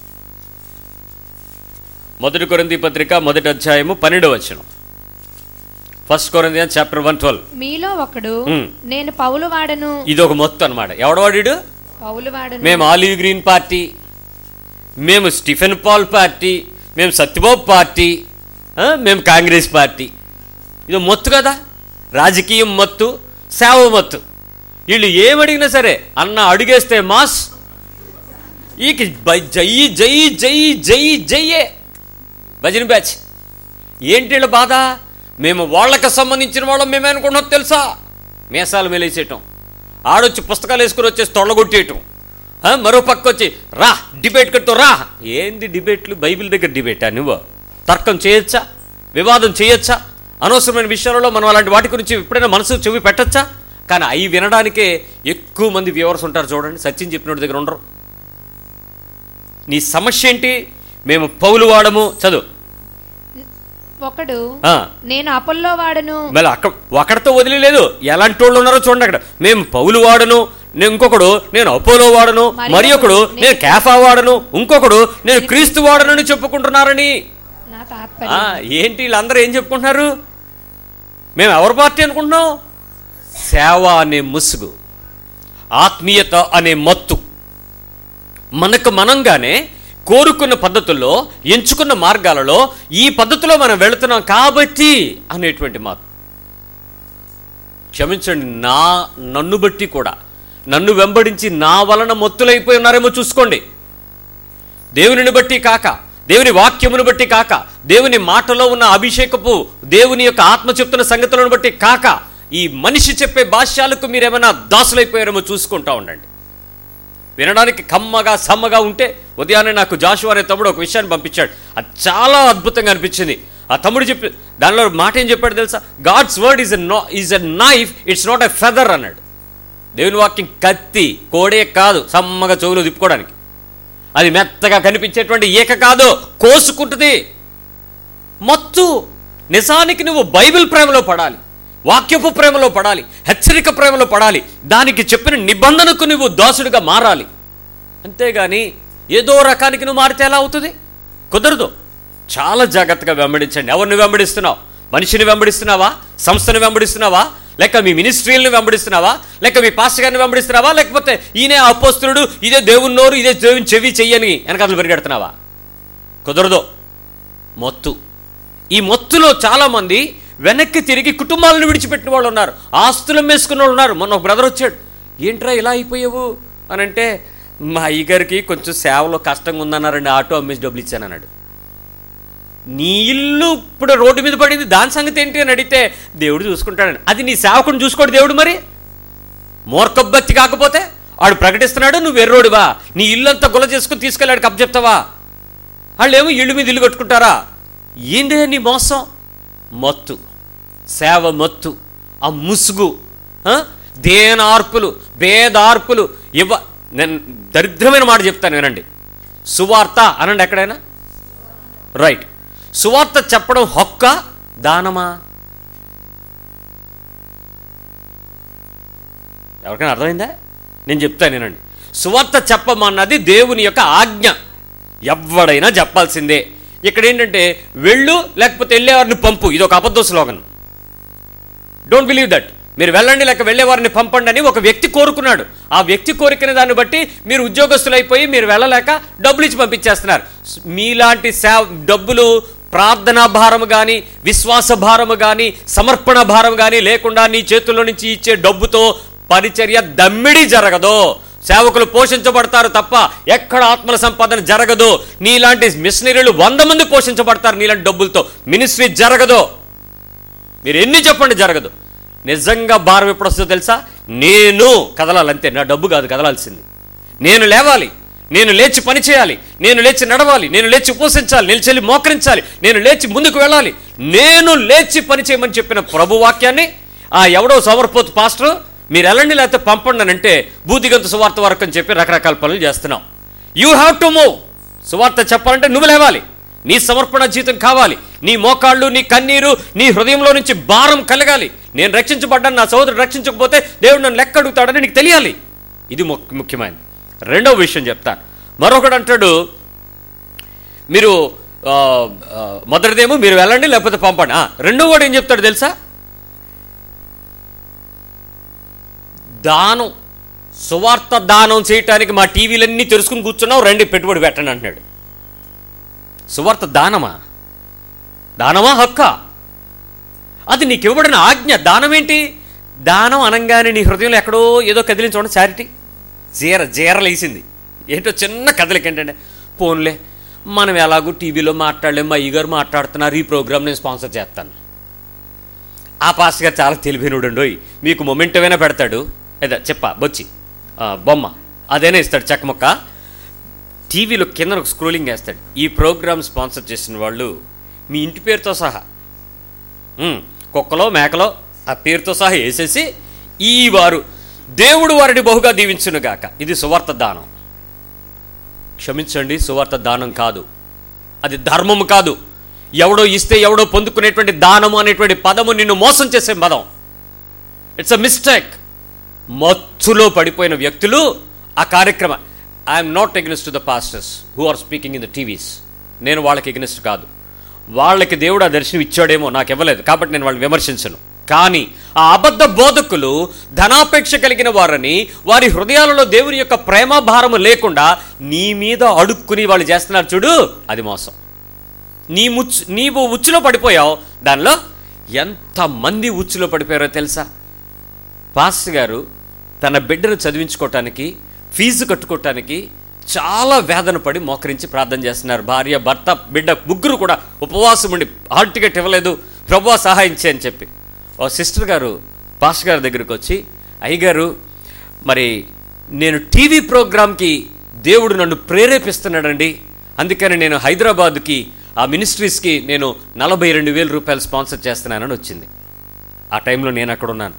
మొదటి కొరింది పత్రిక మొదటి అధ్యాయము పన్నెండవ వచనం ఫస్ట్ కొరింది చాప్టర్ వన్ ట్వెల్వ్ మీలో ఒకడు మ్. నేను పౌలు వాడను ఇది ఒక మొత్తు అనమాట ఎవడవాడు పౌలు వాడను మేము ఆలివ్ గ్రీన్ పార్టీ మేము స్టిఫెన్ పాల్ పార్టీ మేము సత్యబాబు పార్టీ ఆ, మేము కాంగ్రెస్ పార్టీ ఇది మొత్తు కదా రాజకీయం మత్తు సేవ మత్తు వీళ్ళు ఏమడిగినా సరే అన్న అడిగేస్తే మాస్ ఈకి బై- జై జై జై జై జయ్యే భజన బ్యాచ్ ఏంటి వీళ్ళ బాధ మేము వాళ్ళకి సంబంధించిన వాళ్ళం మేమే అనుకున్నాం తెలుసా మేసాలు మెలేసేయటం ఆడొచ్చి పుస్తకాలు వేసుకుని వచ్చేసి తొళ్ళగొట్టేయటం ఆ, మరో పక్క వచ్చి రా డిబేట్ కట్టు రా ఏంది డిబేట్లు బైబిల్ దగ్గర డిబేటా నువ్వు తర్కం చేయొచ్చా వివాదం చేయొచ్చా అనవసరమైన విషయాలలో మనం అలాంటి వాటి గురించి ఎప్పుడైనా మనసు చెవి పెట్టచ్చా కానీ అవి వినడానికే ఎక్కువ మంది వ్యూవర్స్ ఉంటారు చూడండి సచిన్ చెప్పినోడి దగ్గర ఉండరు నీ సమస్య ఏంటి మేము పౌలు వాడము చదువు ఒకడు ఆ, నేను అపోల్లో వాడను మళ్ళీ అక్కడ ఒకడితో వదిలేదు ఎలాంటి వాళ్ళు ఉన్నారో చూడండి అక్కడ మేము పౌలు వాడను నేను ఇంకొకడు నేను అపోలో వాడను మరి మరి ఒకడు ఒకడు నేను కేఫా వాడను ఇంకొకడు నేను క్రీస్తు వాడనని చెప్పుకుంటున్నారని నా ఆ, తాత్పర్యం ఏంటి వీళ్ళందరూ ఏం చెప్పుకుంటున్నారు మేము ఎవరి పార్టీ అనుకుంటున్నాం సేవ అనే ముసుగు ఆత్మీయత అనే మత్తు మనకు మనంగానే కోరుకున్న పద్ధతుల్లో ఎంచుకున్న మార్గాలలో ఈ పద్ధతిలో మనం వెళుతున్నాం కాబట్టి అనేటువంటి మాట క్షమించండి నా నన్ను బట్టి కూడా నన్ను వెంబడించి నా వలన మొత్తులైపోయి ఉన్నారేమో చూసుకోండి దేవునిని బట్టి కాక దేవుని వాక్యమును బట్టి కాక దేవుని మాటలో ఉన్న అభిషేకపు దేవుని యొక్క ఆత్మ చెప్తున్న సంగతులను బట్టి కాక ఈ మనిషి చెప్పే భాష్యాలకు మీరేమైనా దాసులైపోయారేమో చూసుకుంటా ఉండండి వినడానికి కమ్మగా సమ్మగా ఉంటే ఉదయాన్నే నాకు జాషు అనే తమ్ముడు ఒక విషయాన్ని పంపించాడు అది చాలా అద్భుతంగా అనిపించింది ఆ తమ్ముడు చెప్పి దానిలో మాట ఏం చెప్పాడు తెలుసా God's word is no is a knife it's not a feather అన్నాడు దేవుని వాక్యం కత్తి కోడే కాదు సమ్మగా చెవులు తిప్పుకోవడానికి అది మెత్తగా కనిపించేటువంటి ఈక కాదు కోసుకుంటుంది మత్తు నిజానికి నువ్వు బైబిల్ ప్రేమలో పడాలి వాక్యపు ప్రేమలో పడాలి హెచ్చరిక ప్రేమలో పడాలి దానికి చెప్పిన నిబంధనకు నువ్వు దాసుడిగా మారాలి అంతేగాని ఏదో రకానికి నువ్వు మారితే ఎలా అవుతుంది కుదరదు చాలా జాగ్రత్తగా వెంబడించండి ఎవరిని వెంబడిస్తున్నావు మనిషిని వెంబడిస్తున్నావా సంస్థను వెంబడిస్తున్నావా లేక మీ మినిస్ట్రీలను వెంబడిస్తున్నావా లేక మీ పాస్టర్ గారిని వెంబడిస్తున్నావా లేకపోతే ఈయనే అపోస్తుడు ఇదే దేవుని నోరు ఇదే దేవుని చెవి చెయ్యని వెనకాతలు పరిగెడుతున్నావా కుదరదు మొత్తు ఈ మొత్తులో చాలామంది వెనక్కి తిరిగి కుటుంబాలను విడిచిపెట్టిన వాళ్ళు ఉన్నారు ఆస్తులు మేసుకున్న వాళ్ళు ఉన్నారు మొన్న ఒక బ్రదర్ వచ్చాడు ఏంట్రా ఇలా అయిపోయావు అని అంటే మా అయ్యగారికి కొంచెం సేవలో కష్టంగా ఉందన్నారండి ఆటో అమ్మేసి డబ్బులు ఇచ్చాను అన్నాడు నీ ఇల్లు ఇప్పుడు రోడ్డు మీద పడింది దాని సంగతి ఏంటి అని అడిగితే దేవుడు చూసుకుంటాడని అది నీ సేవకుని చూసుకోడు దేవుడు మరి మూర్ఖభక్తి కాకపోతే ఆడు ప్రకటిస్తున్నాడు నువ్వు వెర్రోడివా నీ ఇల్లంతా గుల చేసుకుని తీసుకెళ్ళాడు కప్ చెప్తావా వాళ్ళు ఏమో ఇల్లు మీద ఇల్లు కట్టుకుంటారా ఏంటి నీ మోసం మత్తు సేవ మత్తు ఆ ముసుగు ఆ? దేనార్పులు భేదార్పులు ఇవ్వ నేను దరిద్రమైన మాట చెప్తాను వినండి సువార్త అనండి ఎక్కడైనా రైట్ సువార్త చెప్పడం హక్క దానమా ఎవరికైనా అర్థమైందా నేను చెప్తాను నేనండి సువార్త చెప్పమన్నది దేవుని యొక్క ఆజ్ఞ ఎవడైనా చెప్పాల్సిందే ఇక్కడ ఏంటంటే వెళ్ళు లేకపోతే వెళ్ళేవారిని పంపు ఇది ఒక అబద్ధ స్లోగన్ డోంట్ బిలీవ్ దట్ మీరు వెళ్ళండి లేక వెళ్ళేవారిని పంపండి అని ఒక వ్యక్తి కోరుకున్నాడు ఆ వ్యక్తి కోరికని దాన్ని బట్టి మీరు ఉద్యోగస్తులైపోయి మీరు వెళ్ళలేక డబ్బులు ఇచ్చి పంపించేస్తున్నారు స్- మీలాంటి సే డబ్బులు ప్రార్థనా భారం కానీ విశ్వాస భారం కానీ సమర్పణ భారం కానీ లేకుండా నీ చేతుల్లో నుంచి ఇచ్చే డబ్బుతో పరిచర్య దమ్మిడి జరగదు సేవకులు పోషించబడతారు తప్ప ఎక్కడ ఆత్మల సంపాదన జరగదు నీలాంటి మిషనరీలు వంద మంది పోషించబడతారు నీలాంటి డబ్బులతో మినిస్ట్రీ జరగదు మీరు ఎన్ని చెప్పండి జరగదు నిజంగా భారం ఎప్పుడు వస్తుందో తెలుసా నేను కదలాలి అంతే నా డబ్బు కాదు కదలాల్సింది నేను లేవాలి నేను లేచి పని చేయాలి నేను లేచి నడవాలి నేను లేచి ఉపవసించాలి నేను చెల్లి మోకరించాలి నేను లేచి ముందుకు వెళ్ళాలి నేను లేచి పని చేయమని చెప్పిన ప్రభు వాక్యాన్ని ఆ ఎవడో సమర్పోతు పాస్టర్ మీరు వెళ్ళండి లేకపోతే పంపండి అని అంటే బూదిగంత సువార్త వరకు అని చెప్పి రకరకాల పనులు చేస్తున్నాం యూ హ్యావ్ టు మూవ్ సువార్త చెప్పాలంటే నువ్వు లేవాలి నీ సమర్పణ జీతం కావాలి నీ మోకాళ్ళు నీ కన్నీరు నీ హృదయంలో నుంచి భారం కలగాలి నేను రక్షించబడ్డాను నా సోదరుడు రక్షించకపోతే దేవుడు నన్ను లెక్క అడుగుతాడని నీకు తెలియాలి ఇది ముఖ్య- ముఖ్యమైనది రెండవ విషయం చెప్తాను మరొకడు అంటాడు మీరు ఆ, ఆ, మొదటిదేమో మీరు వెళ్ళండి లేకపోతే పంపండి ఆ, రెండో వాడు ఏం చెప్తాడు తెలుసా దానం సువార్త దానం చేయటానికి మా టీవీలన్నీ తెరుచుకుని కూర్చున్నావు రండి పెట్టుబడి పెట్టండి అంటున్నాడు సువార్త దానమా దానమా హక్క అది నీకు ఇవ్వబడిన ఆజ్ఞ దానం ఏంటి దానం అనగానే నీ హృదయంలో ఎక్కడో ఏదో కదిలించడం చారిటీ జీర జీరలేసింది ఏంటో చిన్న కదలిక ఏంటంటే పోన్లే మనం ఎలాగూ టీవీలో మాట్లాడలేం మా అయ్యగారు మాట్లాడుతున్నారు ఈ ప్రోగ్రామ్ నేను స్పాన్సర్ చేస్తాను ఆ పాస్టర్ గారు చాలా తెలివైనడండోయ్ మీకు మొమెంటమైనా పెడతాడు అదే చెప్ప బొచ్చి ఆ, బొమ్మ అదేనా ఇస్తాడు చెక్కముక్క టీవీలో కింద ఒక స్క్రోలింగ్ వేస్తాడు ఈ ప్రోగ్రామ్ స్పాన్సర్ చేసిన వాళ్ళు మీ ఇంటి పేరుతో సహా ఉమ్, కుక్కలో మేకలో ఆ పేరుతో సహా వేసేసి ఈ వారు దేవుడు వారిని బహుగా దీవించునుగాక ఇది సువార్త దానం క్షమించండి సువార్త దానం కాదు అది ధర్మము కాదు ఎవడో ఇస్తే ఎవడో పొందుకునేటువంటి దానము అనేటువంటి పదము నిన్ను మోసం చేసే పదం ఇట్స్ అ మిస్టేక్ మత్తులో పడిపోయిన వ్యక్తులు ఆ కార్యక్రమ I'm not against to the pastors who are speaking in the TVs నేను వాళ్ళకి ఎగ్నెస్ట్ కాదు వాళ్ళకి దేవుడు ఆ దర్శనం ఇచ్చాడేమో నాకు ఇవ్వలేదు కాబట్టి నేను వాళ్ళని విమర్శించను కానీ ఆ అబద్ధ బోధకులు ధనాపేక్ష కలిగిన వారని వారి హృదయాలలో దేవుని యొక్క ప్రేమ భారము లేకుండా నీ మీద అడుక్కుని వాళ్ళు చేస్తున్నారు చూడు అది మోసం నీ ముచ్చు నీవు ఉచ్చులో పడిపోయావు దానిలో ఎంతమంది ఉచ్చులో పడిపోయారో తెలుసా పాస్టర్ గారు తన బిడ్డను చదివించుకోవటానికి ఫీజు కట్టుకోవటానికి చాలా వేదన పడి మోకరించి ప్రార్థన చేస్తున్నారు భార్య భర్త బిడ్డ ముగ్గురు కూడా ఉపవాసం ఉండి హాల్ టికెట్ ఇవ్వలేదు ప్రభు సహాయం చేయి అని చెప్పి ఓ సిస్టర్ గారు పాస్టర్ గారి దగ్గరికి వచ్చి అయ్యగారు మరి నేను టీవీ ప్రోగ్రామ్కి దేవుడు నన్ను ప్రేరేపిస్తున్నాడండి అందుకని నేను హైదరాబాద్కి ఆ మినిస్ట్రీస్కి నేను నలభై రెండు వేల రూపాయలు స్పాన్సర్ చేస్తున్నానని వచ్చింది ఆ టైంలో నేను అక్కడ ఉన్నాను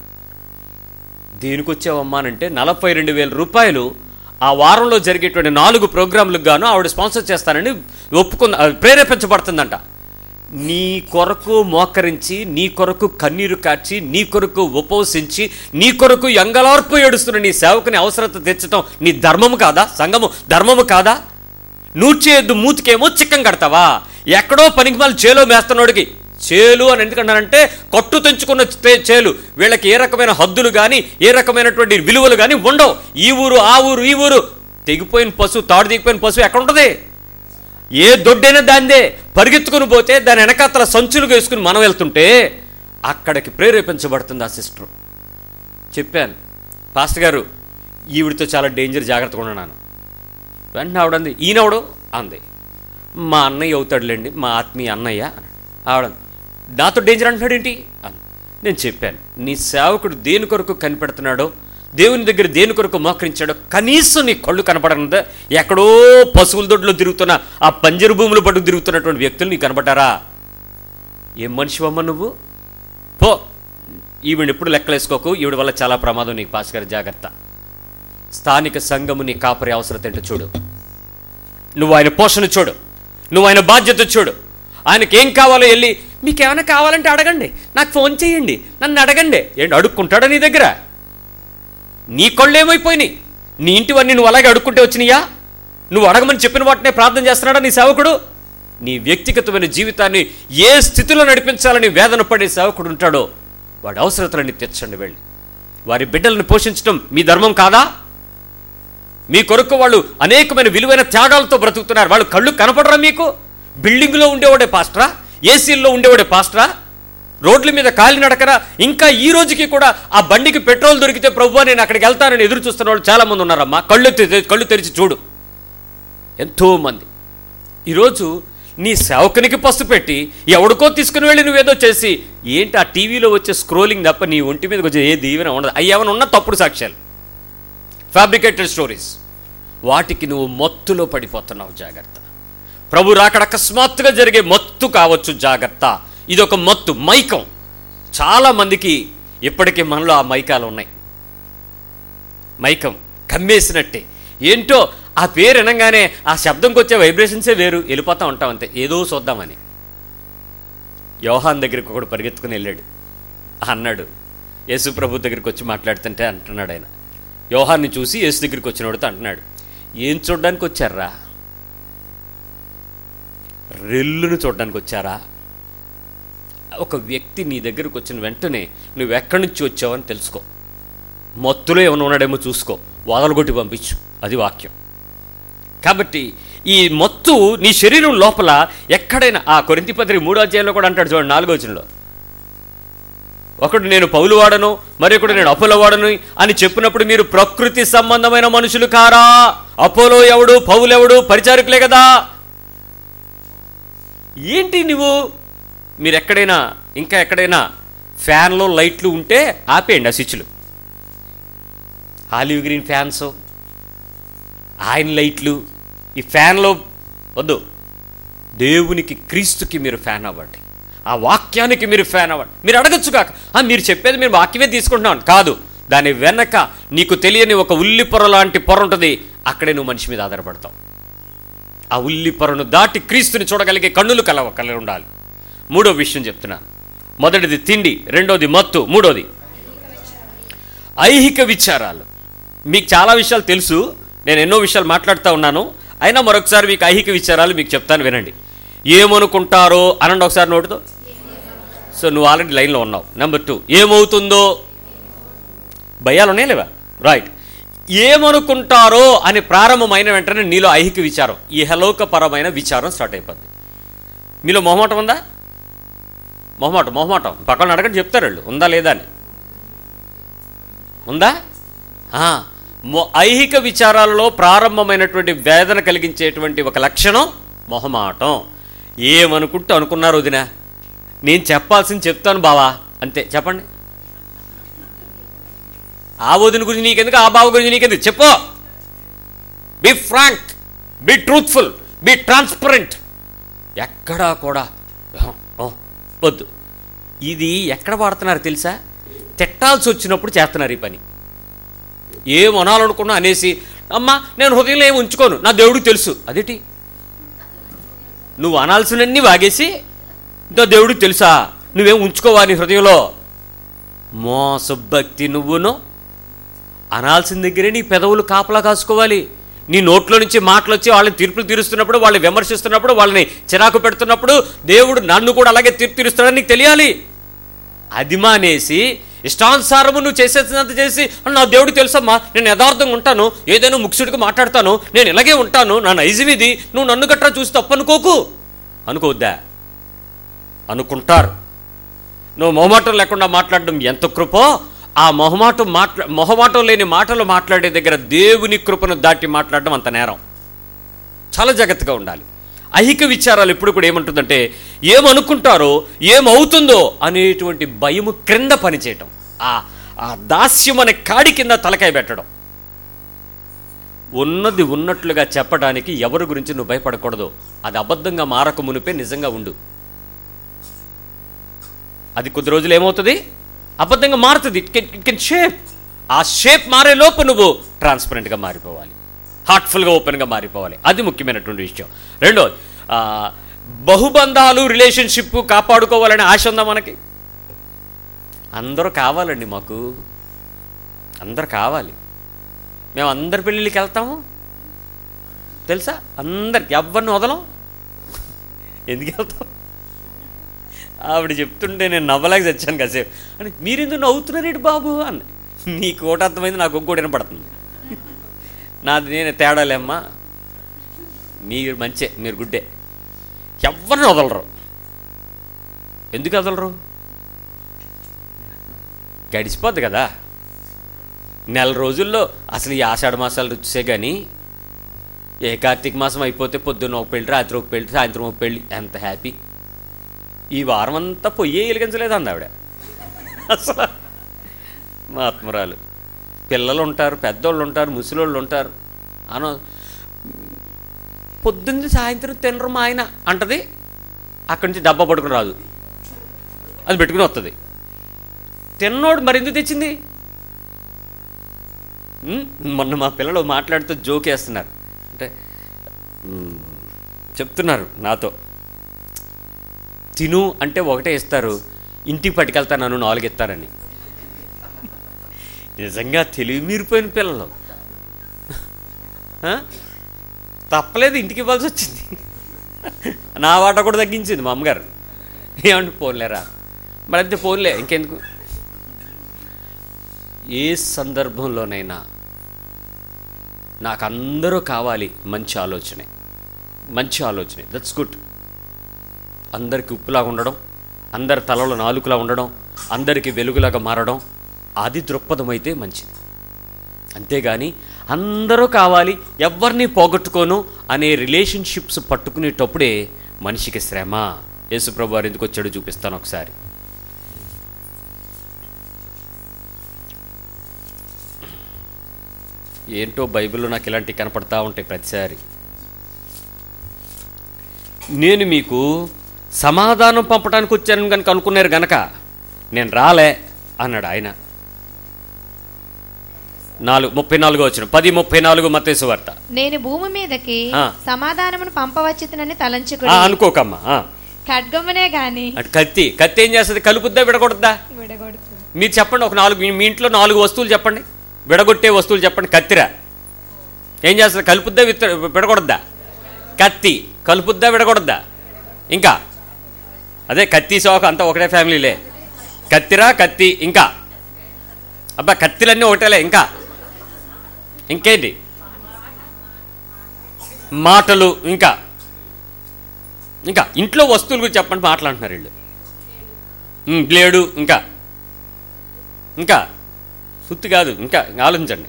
దేనికి వచ్చావమ్మా అంటే నలభై రెండు వేల రూపాయలు ఆ వారంలో జరిగేటువంటి నాలుగు ప్రోగ్రాంలకు గాను ఆవిడ స్పాన్సర్ చేస్తానని ఒప్పుకుంది ఆ, ప్రేరేపించబడుతుందంట నీ కొరకు మోకరించి నీ కొరకు కన్నీరు కార్చి నీ కొరకు ఉపవసించి నీ కొరకు ఎంగలార్పు ఏడుస్తున్న నీ సేవకుని అవసరత తెచ్చటం నీ ధర్మము కాదా సంఘము ధర్మము కాదా నూర్చేయద్దు మూతికేమో చిక్కం కడతావా ఎక్కడో పనికి మళ్ళీ చేలో మేస్తున్నోడికి చేలు అని ఎందుకంటానంటే కట్టు తెంచుకున్న చే- చేలు వీళ్ళకి ఏ రకమైన హద్దులు కానీ ఏ రకమైనటువంటి విలువలు కానీ ఉండవు ఈ ఊరు ఆ ఊరు ఈ ఊరు తెగిపోయిన పశువు తాడు దిగిపోయిన పశువు ఎక్కడ ఉంటుంది ఏ దొడ్డైనా దాందే పరిగెత్తుకుని పోతే దాని వెనకాతల సంచులు వేసుకుని మనం వెళ్తుంటే అక్కడికి ప్రేరేపించబడుతుంది ఆ సిస్టర్ చెప్పాను పాస్టర్ గారు ఈవిడితో చాలా డేంజర్ జాగ్రత్తగా ఉన్నాను వెంటనే ఆవిడంది ఈయనవడు అంది మా అన్నయ్య అవుతాడులేండి మా ఆత్మీయ అన్నయ్య అని. ఆవిడ నాతో డేంజర్ అంటున్నాడు ఏంటి అని నేను చెప్పాను నీ సేవకుడు దేని కొరకు కనిపెడుతున్నాడో దేవుని దగ్గర దేని కొరకు మోకరించాడో కనీసం నీ కళ్ళు కనపడనుందా ఎక్కడో పశువుల దొడ్లో తిరుగుతున్న ఆ పంజరు భూములు పట్టుకు తిరుగుతున్నటువంటి వ్యక్తులు నీకు కనపడ్డారా ఏం మనిషివమ్మ నువ్వు పో ఈవిడ ఎప్పుడు లెక్కలేసుకోకు ఈవిడ వల్ల చాలా ప్రమాదం నీకు పాస్ గారి జాగ్రత్త స్థానిక సంఘము నీ కాపరి అవసరత ఏంటో చూడు నువ్వు ఆయన పోషణ చూడు నువ్వు ఆయన బాధ్యత చూడు ఆయనకి ఏం కావాలో వెళ్ళి మీకేమైనా కావాలంటే అడగండి నాకు ఫోన్ చేయండి నన్ను అడగండి ఏంటి అడుక్కుంటాడా నీ దగ్గర నీ కళ్ళు ఏమైపోయినాయి నీ ఇంటివన్నీ నువ్వు అలాగే అడుక్కుంటే వచ్చినాయా నువ్వు అడగమని చెప్పిన వాటినే ప్రార్థన చేస్తున్నాడా నీ సేవకుడు నీ వ్యక్తిగతమైన జీవితాన్ని ఏ స్థితిలో నడిపించాలని వేదన పడే సేవకుడు ఉంటాడో వాడి అవసరతలన్నీ తీర్చండి వెళ్ళి వారి బిడ్డలను పోషించడం మీ ధర్మం కాదా మీ కొరకు వాళ్ళు అనేకమైన విలువైన త్యాగాలతో బ్రతుకుతున్నారు వాళ్ళు కళ్ళు కనపడరా మీకు బిల్డింగ్లో ఉండేవాడే పాస్టరా ఏసీల్లో ఉండేవాడే పాస్టరా రోడ్ల మీద కాలి నడకరా ఇంకా ఈ రోజుకి కూడా ఆ బండికి పెట్రోల్ దొరికితే ప్రభు నేను అక్కడికి వెళ్తానని ఎదురు చూస్తున్న వాళ్ళు చాలా మంది ఉన్నారమ్మా కళ్ళు తె- కళ్ళు తెరిచి చూడు ఎంతో మంది ఈరోజు నీ సేవకునికి పసు పెట్టి ఎవడికో తీసుకుని వెళ్ళి నువ్వేదో చేసి ఏంటి ఆ టీవీలో వచ్చే స్క్రోలింగ్ తప్ప నీ ఒంటి మీదకి వచ్చే ఏ దీవెన ఉండదు అవి ఏమైనా ఉన్న తప్పుడు సాక్ష్యాలు ఫ్యాబ్రికేటెడ్ స్టోరీస్ వాటికి నువ్వు మత్తులో పడిపోతున్నావు జాగ్రత్త ప్రభు రాకడ అకస్మాత్తుగా జరిగే మత్తు కావచ్చు జాగ్రత్త ఇది ఒక మత్తు మైకం చాలా మందికి ఇప్పటికీ మనలో ఆ మైకాలు ఉన్నాయి మైకం కమ్మేసినట్టే ఏంటో ఆ పేరు వినంగానే ఆ శబ్దంకి వచ్చే వైబ్రేషన్సే వేరు వెళ్ళిపోతా ఉంటాం అంతే ఏదో చూద్దామని యోహాన్ దగ్గరికి ఒకడు పరిగెత్తుకుని వెళ్ళాడు అన్నాడు యేసు ప్రభు దగ్గరికి వచ్చి మాట్లాడుతుంటే అంటున్నాడు ఆయన యోహాన్ని చూసి యేసు దగ్గరికి వచ్చినవాడితో అంటున్నాడు ఏం చూడడానికి వచ్చారా రెల్లును చూడడానికి వచ్చారా ఒక వ్యక్తి నీ దగ్గరకు వచ్చిన వెంటనే నువ్వు ఎక్కడి నుంచి వచ్చావని తెలుసుకో మత్తులో ఏమైనా ఉన్నాడేమో చూసుకో వదలగొట్టి పంపించు అది వాక్యం కాబట్టి ఈ మత్తు నీ శరీరం లోపల ఎక్కడైనా ఆ కొరింతి పత్రిక మూడో అధ్యాయంలో కూడా అంటాడు చూడండి నాలుగో వచనంలో ఒకడు నేను పౌలు వాడను మరొకడు నేను అపోలో వాడను అని చెప్పినప్పుడు మీరు ప్రకృతి సంబంధమైన మనుషులు కారా అపోలో ఎవడు పౌలు ఎవడు పరిచారకులే కదా ఏంటి నువ్వు మీరు ఎక్కడైనా ఇంకా ఎక్కడైనా ఫ్యాన్లో లైట్లు ఉంటే ఆపేయండి ఆ స్విచ్లు ఆలివ్ గ్రీన్ ఫ్యాన్స్ ఆయన లైట్లు ఈ ఫ్యాన్లో వద్దు దేవునికి క్రీస్తుకి మీరు ఫ్యాన్ అవ్వండి ఆ వాక్యానికి మీరు ఫ్యాన్ అవ్వండి మీరు అడగచ్చు కాక "ఆ, మీరు చెప్పేది మీరు వాక్యమే తీసుకుంటున్నాను కాదు దాని వెనక నీకు తెలియని ఒక ఉల్లి పొర లాంటి పొర ఉంటుంది అక్కడే నువ్వు మనిషి మీద ఆధారపడతావు ఆ ఉల్లి పొరను దాటి క్రీస్తుని చూడగలిగే కన్నులు కలవ కలిగి ఉండాలి మూడో విషయం చెప్తున్నాను మొదటిది తిండి రెండోది మత్తు మూడోది ఐహిక విచారాలు మీకు చాలా విషయాలు తెలుసు నేను ఎన్నో విషయాలు మాట్లాడుతూ ఉన్నాను అయినా మరొకసారి మీకు ఐహిక విచారాలు మీకు చెప్తాను వినండి ఏమనుకుంటారో అనండి ఒకసారి నోటితో సో నువ్వు ఆల్రెడీ లైన్లో ఉన్నావు నెంబర్ టూ ఏమవుతుందో భయాలు ఉన్నాయి లేవా రైట్ ఏమనుకుంటారో అని ప్రారంభమైన వెంటనే నీలో ఐహిక విచారం ఇహలోకపరమైన విచారం స్టార్ట్ అయిపోద్ది మీలో మొహమాటం ఉందా మొహమాటం మొహమాటం పక్కన అడగండి చెప్తారు వాళ్ళు ఉందా లేదా అని ఉందా ఆ, మొ- ఐహిక విచారాలలో ప్రారంభమైనటువంటి వేదన కలిగించేటువంటి ఒక లక్షణం మొహమాటం ఏమనుకుంటూ అనుకున్నారు వదిన నేను చెప్పాల్సింది చెప్తాను బావా అంతే చెప్పండి ఆ వదిన గురించి నీకెందుకు ఆ బావ గురించి నీకెందుకు చెప్పు be frank be truthful be transparent ఎక్కడా కూడా "ఓ, ఓ, వద్దు ఇది ఎక్కడ వాడుతున్నారు తెలుసా తిట్టాల్సి వచ్చినప్పుడు చేస్తున్నారు ఈ పని ఏం అనాలనుకున్నా అనేసి అమ్మా నేను హృదయంలో ఏం ఉంచుకోను నా దేవుడికి తెలుసు అదేటి నువ్వు అనాల్సినన్ని వాగేసి ఇంకా దేవుడికి తెలుసా నువ్వేం ఉంచుకోవా నీ హృదయంలో మోసభక్తి నువ్వును అనాల్సిన దగ్గరే నీ పెదవులు కాపలా కాసుకోవాలి నీ నోట్లో నుంచి మాటలు వచ్చి వాళ్ళని తీర్పులు తీరుస్తున్నప్పుడు వాళ్ళని విమర్శిస్తున్నప్పుడు వాళ్ళని చిరాకు పెడుతున్నప్పుడు దేవుడు నన్ను కూడా అలాగే తీర్పు తీరుస్తాడని నీకు తెలియాలి అది మానేసి ఇష్టానుసారము నువ్వు చేసేసినంత చేసి నా దేవుడికి తెలుసమ్మా నేను యథార్థంగా ఉంటాను ఏదైనా ముఖ్యుడికి మాట్లాడతాను నేను ఇలాగే ఉంటాను నా నైజం ఇది నువ్వు నన్ను గట్రా చూసి తప్పు అనుకోకు అనుకోవద్దా అనుకుంటారు నువ్వు మొహమాటం లేకుండా మాట్లాడడం ఎంత కృపో ఆ మొహమాటం మాట్లా మొహమాటం లేని మాటలు మాట్లాడే దగ్గర దేవుని కృపను దాటి మాట్లాడడం అంత నేరం చాలా జాగ్రత్తగా ఉండాలి ఐహిక విచారాలు ఎప్పుడు కూడా ఏమంటుందంటే ఏమనుకుంటారో ఏమవుతుందో అనేటువంటి భయము క్రింద పనిచేయటం ఆ ఆ దాస్యం అనే కాడి కింద తలకాయ పెట్టడం ఉన్నది ఉన్నట్లుగా చెప్పడానికి ఎవరి గురించి నువ్వు భయపడకూడదు అది అబద్ధంగా మారక మునిపే నిజంగా ఉండు అది కొద్ది రోజులు ఏమవుతుంది అబద్ధంగా మారుతుంది it can it can shape ఆ షేప్ మారే లోపు నువ్వు ట్రాన్స్పరెంట్గా మారిపోవాలి హార్ట్ఫుల్గా ఓపెన్గా మారిపోవాలి అది ముఖ్యమైనటువంటి విషయం రెండోది ఆ, బహుబంధాలు రిలేషన్షిప్ కాపాడుకోవాలని ఆశ ఉందా మనకి అందరూ కావాలండి మాకు అందరు కావాలి మేము అందరి పెళ్ళిళ్ళకి వెళ్తాము తెలుసా అందరికి ఎవరిని వదలం ఎందుకు వెళ్తాం ఆవిడ చెప్తుంటే నేను నవ్వలేక చచ్చాను కాసేపు అని మీరెందుకు నవ్వుతున్నారేంటి బాబు అని నీకు ఒకటి అర్థమైంది నాకు ఇంకోటి వినపడుతుంది నాది నేను తేడాలేమ్మా మీరు మంచే మీరు గుడ్డే ఎవరిని వదలరు ఎందుకు వదలరు గడిచిపోద్ది కదా నెల రోజుల్లో అసలు ఈ ఆషాఢ మాసాలు వచ్చే కానీ ఏ కార్తీక మాసం అయిపోతే పొద్దున్న ఒక పెళ్ళి రాత్రి ఒక పెళ్ళి సాయంత్రం ఒక పెళ్ళి ఎంత హ్యాపీ ఈ వారం అంతా పొయ్యే వెలిగించలేదు అంది ఆవిడ అసలు మా ఆత్మరాలు పిల్లలు ఉంటారు పెద్దోళ్ళు ఉంటారు ముసలోళ్ళు ఉంటారు అన పొద్దున్న సాయంత్రం తినరు మా ఆయన అంటది అక్కడి నుంచి డబ్బా పట్టుకుని రాదు అది పెట్టుకుని వస్తుంది తిన్నోడు మరి ఎందుకు తెచ్చింది ఉమ్, మొన్న మా పిల్లలు మాట్లాడుతూ జోక్ వేస్తున్నారు అంటే ఉమ్, చెప్తున్నారు నాతో తిను అంటే ఒకటే ఇస్తారు ఇంటికి పట్టుకెళ్తాను నాలుగు ఇస్తారని నిజంగా తెలివి మీరిపోయిన పిల్లలు ఆ? తప్పలేదు ఇంటికి ఇవ్వాల్సి వచ్చింది నా వాట కూడా తగ్గించింది మా అమ్మగారు ఏమంటే పోన్లేరా మరి అంతే పోన్లే ఇంకెందుకు ఏ సందర్భంలోనైనా నాకు అందరూ కావాలి మంచి ఆలోచనే మంచి ఆలోచనే దట్స్ గుడ్ అందరికి ఉప్పులాగా ఉండడం అందరి తలలో నాలుకలా ఉండడం అందరికి వెలుగులాగా మారడం అది దృక్పథం అయితే మంచిది అంతేగాని అందరూ కావాలి ఎవరిని పోగొట్టుకోను అనే రిలేషన్షిప్స్ పట్టుకునేటప్పుడే మనిషికి శ్రమ యేసుప్రభు వారు ఎందుకు వచ్చాడో చూపిస్తాను ఒకసారి ఏంటో బైబిల్లో నాకు ఇలాంటివి కనపడతా ఉంటాయి ప్రతిసారి నేను మీకు సమాధానం పంపడానికి వచ్చాను కనుక అనుకున్నారు గనక నేను రాలే అన్నాడు ఆయన నాలుగు ముప్పై నాలుగో వచ్చిన పది ముప్పై నాలుగు మత్తేసు వార్త నేను భూమి మీదకి ఆ. సమాధానమును పంపవచ్చునని ఆ, తలంచుకుని అనుకోకమ్మా ఆ. ఖడ్గమునే గాని అటు కత్తి కత్తి ఏం చేస్తుంది కలుపుద్దా విడగొడద్దా విడగొడుతుంది మీరు చెప్పండి ఒక నాలుగు మీ- మీ ఇంట్లో నాలుగు వస్తువులు చెప్పండి విడగొట్టే వస్తువులు చెప్పండి కత్తిరా ఏం చేస్తుంది కలుపుద్దా విత్త విడగొడద్దా కత్తి కలుపుద్దా విడగొడద్దా ఇంకా అదే కత్తి సోక అంతా ఒకటే ఫ్యామిలీలే కత్తిరా కత్తి ఇంకా అబ్బా కత్తిలన్నీ ఒకటేలే ఇంకా ఇంకేంటి మాటలు ఇంకా ఇంకా ఇంట్లో వస్తువుల గురించి చెప్పండి మాట్లాడుతున్నారు వీళ్ళు ఉమ్, బ్లేడు ఇంకా ఇంకా సుత్తి కాదు ఇంకా ఆలోచించండి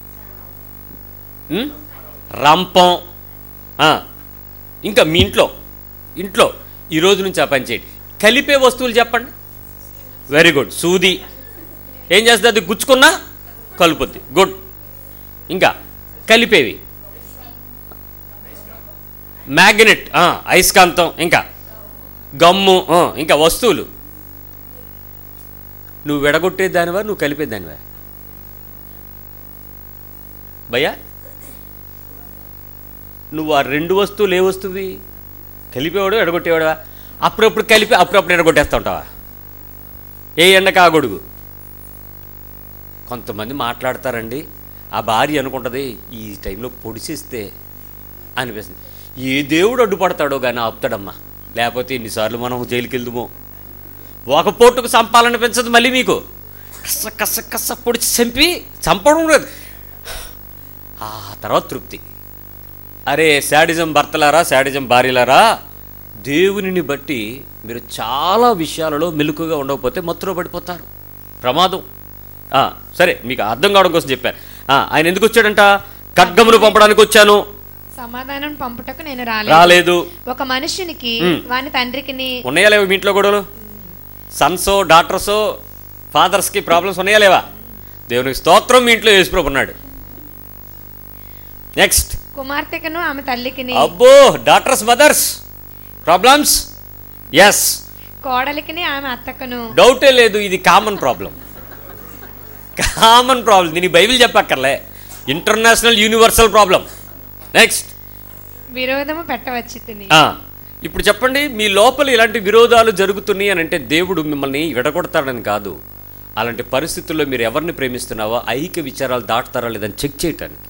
ఉమ్, రంపం ఆ, ఇంకా మీ ఇంట్లో ఇంట్లో ఈ రోజు నుంచి ఆ పని చేయండి కలిపే వస్తువులు చెప్పండి వెరీ గుడ్ సూది ఏం చేస్తుంది అది గుచ్చుకున్నా కలుపుద్ది గుడ్ ఇంకా కలిపేవి మ్యాగ్నెట్ ఆ, అయస్కాంతం ఇంకా గమ్ము ఆ, ఇంకా వస్తువులు నువ్వు విడగొట్టే దానివా నువ్వు కలిపే దానివా భయ్యా నువ్వు ఆ రెండు వస్తువులు ఏ వస్తువువి కలిపేవాడు ఎడగొట్టేవాడువా అప్పుడప్పుడు కలిపి అప్పుడప్పుడు ఎడగొట్టేస్తూ ఉంటావా ఏ ఎండక ఆ గొడుగు కొంతమంది మాట్లాడతారండి ఆ భార్య అనుకుంటుంది ఈ టైంలో పొడిచిస్తే అనిపిస్తుంది ఏ దేవుడు అడ్డుపడతాడో కానీ ఆపుతాడమ్మా లేకపోతే ఇన్నిసార్లు మనం జైలుకి వెళ్దుమో ఒక పోటుకు చంపాలనిపించదు మళ్ళీ మీకు కస్స కస్స కస్స పొడిచి చంపి చంపడం లేదు ఆ తర్వాత తృప్తి అరే శాడిజం భర్తలారా శాడిజం భార్యలారా దేవునిని బట్టి మీరు చాలా విషయాలలో మెలుకుగా ఉండకపోతే మత్తులో పడిపోతారు ప్రమాదం ఆ, సరే మీకు అర్థం కావడం కోసం చెప్పాను ఆ, ఆయన ఎందుకు వచ్చాడంట ఖడ్గమును పంపడానికి వచ్చాను సమాధానం పంపుటకు నేను రాలేదు రాలేదు ఒక మనుషునికి ఉమ్. వాని తండ్రికిని ఉన్నాయా లేవా మీ ఇంట్లో గొడవలు సన్సో డాక్టర్సో ఫాదర్స్కి ప్రాబ్లమ్స్ ఉన్నాయా లేవా దేవునికి స్తోత్రం మీ ఇంట్లో యేసుప్రభు ఉన్నాడు నెక్స్ట్ కుమార్తెకును ఆమె తల్లికిని అబ్బో డాక్టర్స్ మదర్స్ ప్రాబ్లమ్స్ ఎస్ కోడలికిని ఆమె అత్తకును డౌటే లేదు ఇది కామన్ ప్రాబ్లం కామన్ ప్రాబ్లం దీనికి బైబిల్ చెప్పక్కర్లే ఇంటర్నేషనల్ యూనివర్సల్ ప్రాబ్లం నెక్స్ట్ విరోధము పెట్టవచ్చి తిని ఇప్పుడు చెప్పండి మీ లోపల ఇలాంటి విరోధాలు జరుగుతున్నాయి అని అంటే దేవుడు మిమ్మల్ని విడగొడతాడని కాదు అలాంటి పరిస్థితుల్లో మీరు ఎవరిని ప్రేమిస్తున్నావో ఐక్య విచారాలు దాటుతారా లేదని చెక్ చేయటానికి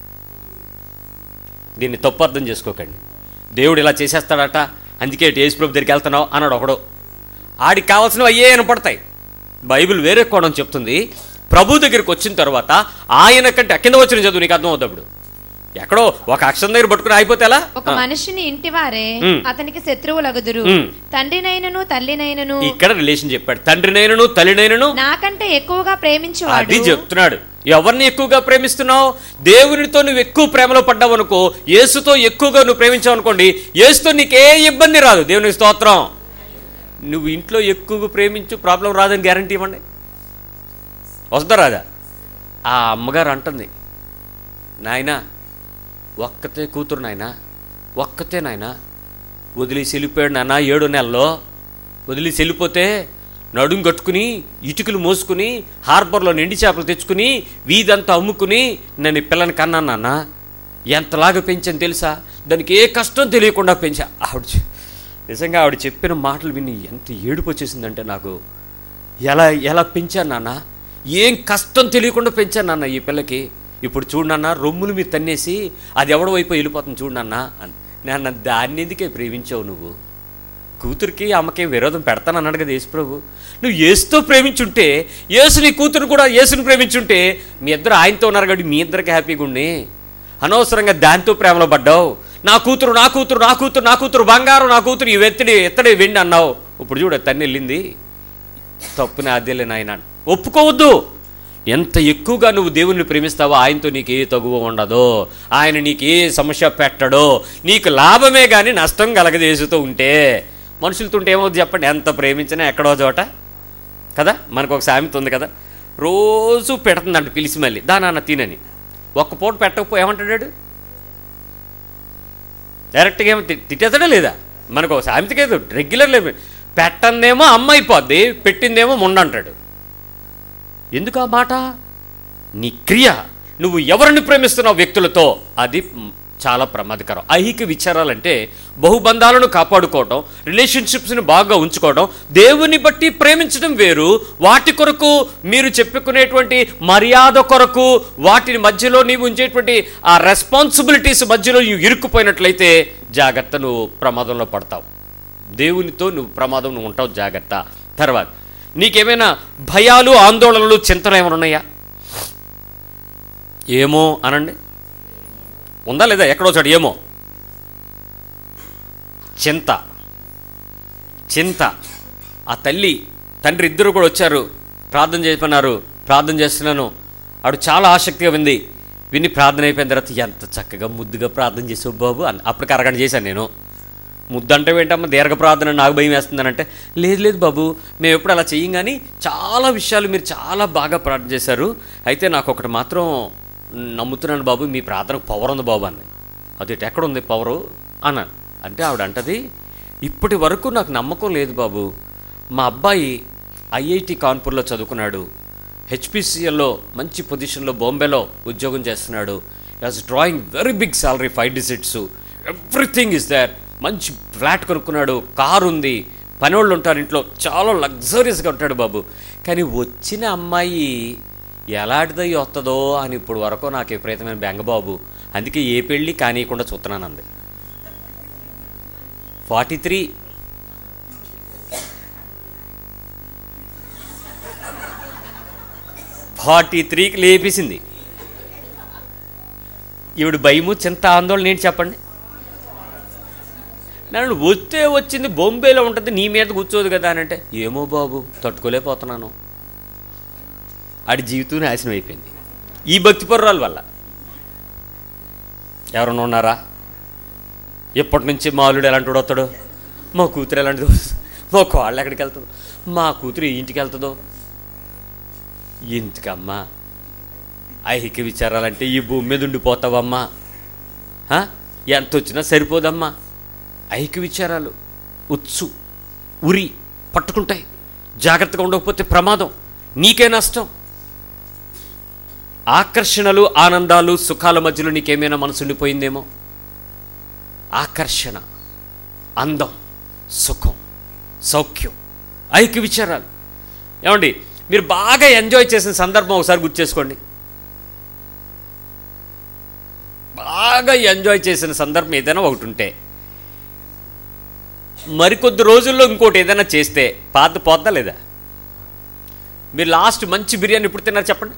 దీన్ని తప్పు అర్థం చేసుకోకండి దేవుడు ఇలా చేసేస్తాడట అందుకే యేసుప్రభు దగ్గరికి వెళ్తున్నావు అన్నాడు ఒకడు ఆడికి కావాల్సినవి అయ్యే పడతాయి బైబిల్ వేరే కోణం చెప్తుంది ప్రభు దగ్గరికి వచ్చిన తర్వాత ఆయన కంటే కింద వచ్చిన చదువు నీకు అర్థం అవుతాడు ఎక్కడో ఒక అక్షరం దగ్గర పట్టుకుని అయిపోతే ఎలా ఒక మనిషిని ఇంటివారే ఉమ్. అతనికి శత్రువులగుదురు ఉమ్. తండ్రినైనను తల్లినైనను ఇక్కడ రిలేషన్ చెప్పాడు తండ్రినైనను తల్లినైనను నాకంటే ఎక్కువగా ప్రేమించువాడు అది చెప్తున్నాడు ఎవరిని ఎక్కువగా ప్రేమిస్తున్నావు దేవునితో నువ్వు ఎక్కువ ప్రేమలో పడ్డావు అనుకో యేసుతో ఎక్కువగా నువ్వు ప్రేమించావు అనుకోండి యేసుతో నీకు ఏ ఇబ్బంది రాదు దేవుని స్తోత్రం నువ్వు ఇంట్లో ఎక్కువగా ప్రేమించు ప్రాబ్లం రాదని గ్యారంటీ ఇవ్వండి వస్తుందా రాదా ఆ అమ్మగారు అంటుంది నాయనా ఒక్కతే కూతురు నాయనా ఒక్కతే నాయనా వదిలేసి వెళ్ళిపోయాడు నాన్న ఏడు నెలల్లో వదిలేసి వెళ్ళిపోతే నడుం కట్టుకుని ఇటుకలు మోసుకుని హార్బర్లో ఎండి చేపలు తెచ్చుకుని వీధంతా అమ్ముకుని నేను ఈ పిల్లని కన్నాను నాన్న ఎంతలాగా పెంచాను తెలుసా దానికి ఏ కష్టం తెలియకుండా పెంచా ఆవిడ చె- నిజంగా ఆవిడ చెప్పిన మాటలు విని ఎంత ఏడుపు వచ్చేసిందంటే నాకు ఎలా ఎలా పెంచాను నాన్న ఏం కష్టం తెలియకుండా పెంచాను నాన్న ఈ పిల్లకి ఇప్పుడు చూడన్న రొమ్ముల మీద తన్నేసి అది ఎవడో వైపు వెళ్ళిపోతుంది చూడన్న అని నాన్న దాన్ని ఎందుకే ప్రేమించావు నువ్వు కూతురికి అమ్మకి విరోధం పెడతానన్నాడు కదా యేసుప్రభు నువ్వు యేసుతో ప్రేమించుంటే యేసు నీ కూతురు కూడా యేసుని ప్రేమించుంటే మీ ఇద్దరు ఆయనతో ఉన్నారు కాబట్టి మీ ఇద్దరికి హ్యాపీగా ఉండి అనవసరంగా దాంతో ప్రేమలో పడ్డావు నా కూతురు నా కూతురు నా కూతురు నా కూతురు బంగారం నా కూతురు ఈ వెత్తడి ఎత్తడి వెండి అన్నావు ఇప్పుడు చూడ తన్ని వెళ్ళింది తప్పుని అదేలే నాయన ఒప్పుకోవద్దు ఎంత ఎక్కువగా నువ్వు దేవుణ్ణి ప్రేమిస్తావో ఆయనతో నీకు ఏ తగువ ఉండదో ఆయన నీకు ఏ సమస్య పెట్టడో నీకు లాభమే కానీ నష్టం కలగజేసుతూ ఉంటే మనుషులతో ఉంటే ఏమవుతుంది చెప్పండి ఎంత ప్రేమించినా ఎక్కడో చోట కదా మనకు ఒక సామెత ఉంది కదా రోజు పెడుతుందంట పిలిచి మళ్ళీ దానాన్న తినని ఒక్క పూట పెట్టకపో ఏమంటాడు డైరెక్ట్గా ఏమో తి- తిట్టేస్తాడా లేదా మనకు ఒక సామెతకేదో రెగ్యులర్ లేదు పెట్టందేమో అమ్మ అయిపోద్ది పెట్టిందేమో ముండంటాడు ఎందుకు ఆ మాట నీ క్రియ నువ్వు ఎవరిని ప్రేమిస్తున్నావు వ్యక్తులతో అది మ్, చాలా ప్రమాదకరం ఐహిక విచారాలంటే బహుబంధాలను కాపాడుకోవటం రిలేషన్షిప్స్ని బాగా ఉంచుకోవడం దేవుని బట్టి ప్రేమించడం వేరు వాటి కొరకు మీరు చెప్పుకునేటువంటి మర్యాద కొరకు వాటిని మధ్యలో నీవు ఉంచేటువంటి ఆ రెస్పాన్సిబిలిటీస్ మధ్యలో నువ్వు ఇరుక్కుపోయినట్లయితే జాగ్రత్త నువ్వు ప్రమాదంలో పడతావు దేవునితో నువ్వు ప్రమాదం నువ్వు ఉంటావు జాగ్రత్త తర్వాత నీకేమైనా భయాలు ఆందోళనలు చింతలు ఏమైనా ఉన్నాయా ఏమో అనండి ఉందా లేదా ఎక్కడో చోట ఏమో చింత చింత ఆ తల్లి తండ్రి ఇద్దరు కూడా వచ్చారు ప్రార్థన చేయమన్నారు ప్రార్థన చేస్తున్నాను ఆడు చాలా ఆసక్తిగా వింది విని ప్రార్థన అయిపోయిన తర్వాత ఎంత చక్కగా ముద్దుగా ప్రార్థన చేసావు బాబు అని అప్పటికి అరగంట చేశాను నేను ముద్దంటే ఏంటమ్మా దీర్ఘ ప్రార్థన నాకు భయం వేస్తుందనంటే లేదు లేదు బాబు మేము ఎప్పుడు అలా చెయ్యం కానీ చాలా విషయాలు మీరు చాలా బాగా ప్రార్థన చేశారు అయితే నాకు ఒకటి మాత్రం నమ్ముతున్నాను బాబు మీ ప్రార్థనకు పవర్ ఉంది బాబు అని అది ఇటు ఎక్కడ ఉంది పవరు అన్నాను అంటే ఆవిడ అంటది ఇప్పటి వరకు నాకు నమ్మకం లేదు బాబు మా అబ్బాయి ఐఐటి కాన్పూర్లో చదువుకున్నాడు హెచ్పిసిఎల్లో మంచి పొజిషన్లో బాంబేలో ఉద్యోగం చేస్తున్నాడు as drawing very big salary five digits everything is there మంచి ఫ్లాట్ కొనుక్కున్నాడు కారు ఉంది పనివాళ్ళు ఉంటారు ఇంట్లో చాలా లగ్జరీస్గా ఉంటాడు బాబు కానీ వచ్చిన అమ్మాయి ఎలాంటిదో వస్తుందో అని ఇప్పుడు వరకు నాకు విపరీతమైన బెంగ బాబు అందుకే ఏ పెళ్ళి కానీయకుండా చూస్తున్నాను అంది ఫార్టీ త్రీ ఫార్టీ త్రీకి లేపేసింది ఈవిడ భయము చింత ఆందోళన ఏంటి చెప్పండి నన్ను వస్తే వచ్చింది బొంబేలో ఉంటుంది నీ మీద కూర్చోదు కదా అని అంటే ఏమో బాబు తట్టుకోలేకపోతున్నాను ఆడి జీవితం నాశనం అయిపోయింది ఈ భక్తి పర్రాల వల్ల ఎవరన్నా ఉన్నారా ఎప్పటి నుంచి మా అల్లుడు ఎలాంటి వాడు వస్తాడు మా కూతురు ఎలాంటిదో మా కోళ్ళు ఎక్కడికి వెళ్తుందో మా కూతురు ఏ ఇంటికి వెళ్తుందో ఎందుకమ్మా ఐహిక విచారాలంటే ఈ భూమి మీద ఉండిపోతావమ్మా ఆ? ఎంత వచ్చినా సరిపోదమ్మా ఐహిక విచారాలు ఉత్సు ఉరి పట్టుకుంటాయి జాగ్రత్తగా ఉండకపోతే ప్రమాదం నీకే నష్టం ఆకర్షణలు ఆనందాలు సుఖాల మధ్యలో నీకేమైనా మనసు ఉండిపోయిందేమో ఆకర్షణ అందం సుఖం సౌఖ్యం ఐక్య విచారాలు ఏమండి మీరు బాగా ఎంజాయ్ చేసిన సందర్భం ఒకసారి గుర్తు చేసుకోండి బాగా ఎంజాయ్ చేసిన సందర్భం ఏదైనా ఒకటి ఉంటే మరికొద్ది రోజుల్లో ఇంకోటి ఏదైనా చేస్తే పాత పోద్దా లేదా మీరు లాస్ట్ మంచి బిర్యానీ ఎప్పుడు తిన్నారు చెప్పండి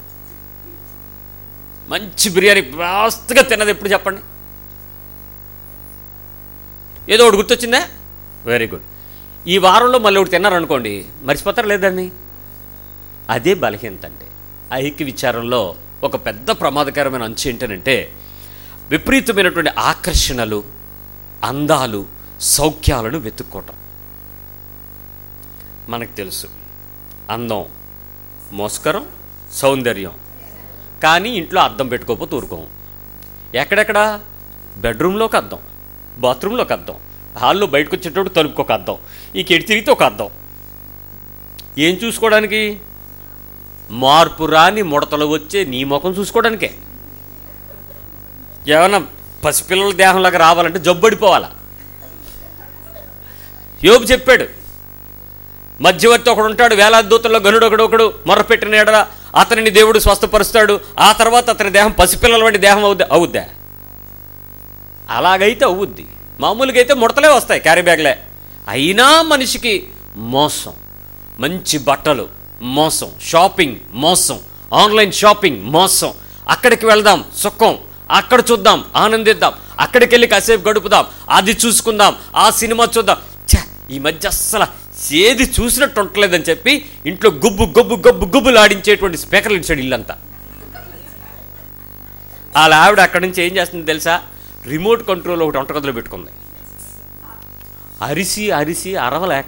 మంచి బిర్యానీ ఫాస్ట్గా తిన్నది ఎప్పుడు చెప్పండి ఏదో ఒకటి గుర్తొచ్చిందా వెరీ గుడ్ ఈ వారంలో మళ్ళీ ఒకటి తిన్నారనుకోండి మర్చిపోతారు లేదండి అదే బలహీనత అంటే ఐక్య విచారంలో ఒక పెద్ద ప్రమాదకరమైన అంచు ఏంటనంటే విపరీతమైనటువంటి ఆకర్షణలు అందాలు సౌఖ్యాలను వెతుక్కోవటం మనకు తెలుసు అందం మోస్కరం సౌందర్యం కానీ ఇంట్లో అద్దం పెట్టుకోకపోతే ఊరుకోము ఎక్కడెక్కడ బెడ్రూమ్లోకి అద్దం బాత్రూంలోకి అద్దం హాల్లో బయటకు వచ్చేటప్పుడు తలుపుకి ఒక అద్దం ఈ కెడి తిరిగితే ఒక అద్దం ఏం చూసుకోవడానికి మార్పు రాని ముడతలు వచ్చే నీ ముఖం చూసుకోవడానికే ఏమన్నా పసిపిల్లల దేహంలాగా రావాలంటే జబ్బడిపోవాలా యోబు చెప్పాడు మధ్యవర్తి ఒకడు ఉంటాడు వేలాది దూతల్లో గనుడు ఒకడు ఒకడు మొర్రపెట్టిన ఎడల అతనిని దేవుడు స్వస్థపరుస్తాడు ఆ తర్వాత అతని దేహం పసిపిల్లల వంటి దేహం అవుద్దా అవుద్దా అలాగైతే అవుద్ది మామూలుగా అయితే ముడతలే వస్తాయి క్యారీ బ్యాగ్లే అయినా మనిషికి మోసం మంచి బట్టలు మోసం షాపింగ్ మోసం ఆన్లైన్ షాపింగ్ మోసం అక్కడికి వెళ్దాం సుఖం అక్కడ చూద్దాం ఆనందిద్దాం అక్కడికి వెళ్ళి కాసేపు గడుపుదాం అది చూసుకుందాం ఆ సినిమా చూద్దాం ఛ ఈ మధ్య అస్సలు ఏది చూసినట్టు ఉండలేదని చెప్పి ఇంట్లో గుబ్బు గబ్బు గబ్బు గుబ్బులు ఆడించేటువంటి స్పీకర్లు ఇచ్చాడు ఇల్లంతా వాళ్ళ ఆవిడ అక్కడి నుంచి ఏం చేస్తుంది తెలుసా రిమోట్ కంట్రోల్ ఒకటి వంటగదిలో పెట్టుకుంది అరిసి అరిసి అరవలేక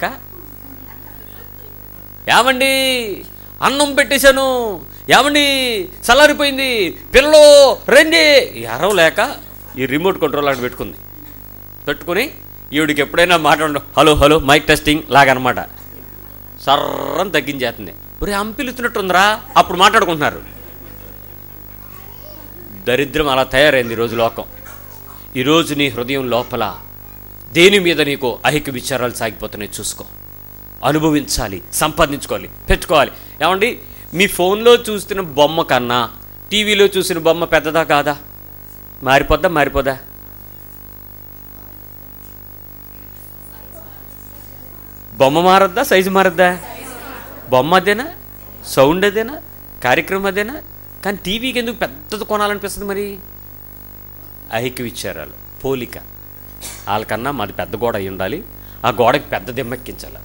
ఏమండి అన్నం పెట్టేశాను ఏమండి చల్లారిపోయింది పిల్లలు రండి ఈ అరవలేక ఈ రిమోట్ కంట్రోల్ అక్కడ పెట్టుకుంది పెట్టుకుని ఈవిడికి ఎప్పుడైనా మాట్లాడడం హలో హలో మైక్ టెస్టింగ్ లాగనమాట సర్రం తగ్గించేస్తుంది ఒరే అంపిలుతున్నట్టుందిరా అప్పుడు మాట్లాడుకుంటున్నారు దరిద్రం అలా తయారైంది ఈరోజు లోకం ఈరోజు నీ హృదయం లోపల దేని మీద నీకు ఐహిక విచారాలు సాగిపోతున్నాయి చూసుకో అనుభవించాలి సంపాదించుకోవాలి పెట్టుకోవాలి ఏమండి మీ ఫోన్లో చూస్తున్న బొమ్మ కన్నా టీవీలో చూసిన బొమ్మ పెద్దదా కాదా మారిపోద్దా మారిపోదా బొమ్మ మారద్దా సైజు మారద్దా బొమ్మ అదేనా సౌండ్ అదేనా కార్యక్రమం అదేనా కానీ టీవీకి ఎందుకు పెద్దది కొనాలనిపిస్తుంది మరి ఐక్య విచారాలు పోలిక వాళ్ళకన్నా మాది పెద్ద గోడ అయి ఉండాలి ఆ గోడకి పెద్ద దిమ్మెక్కించాలి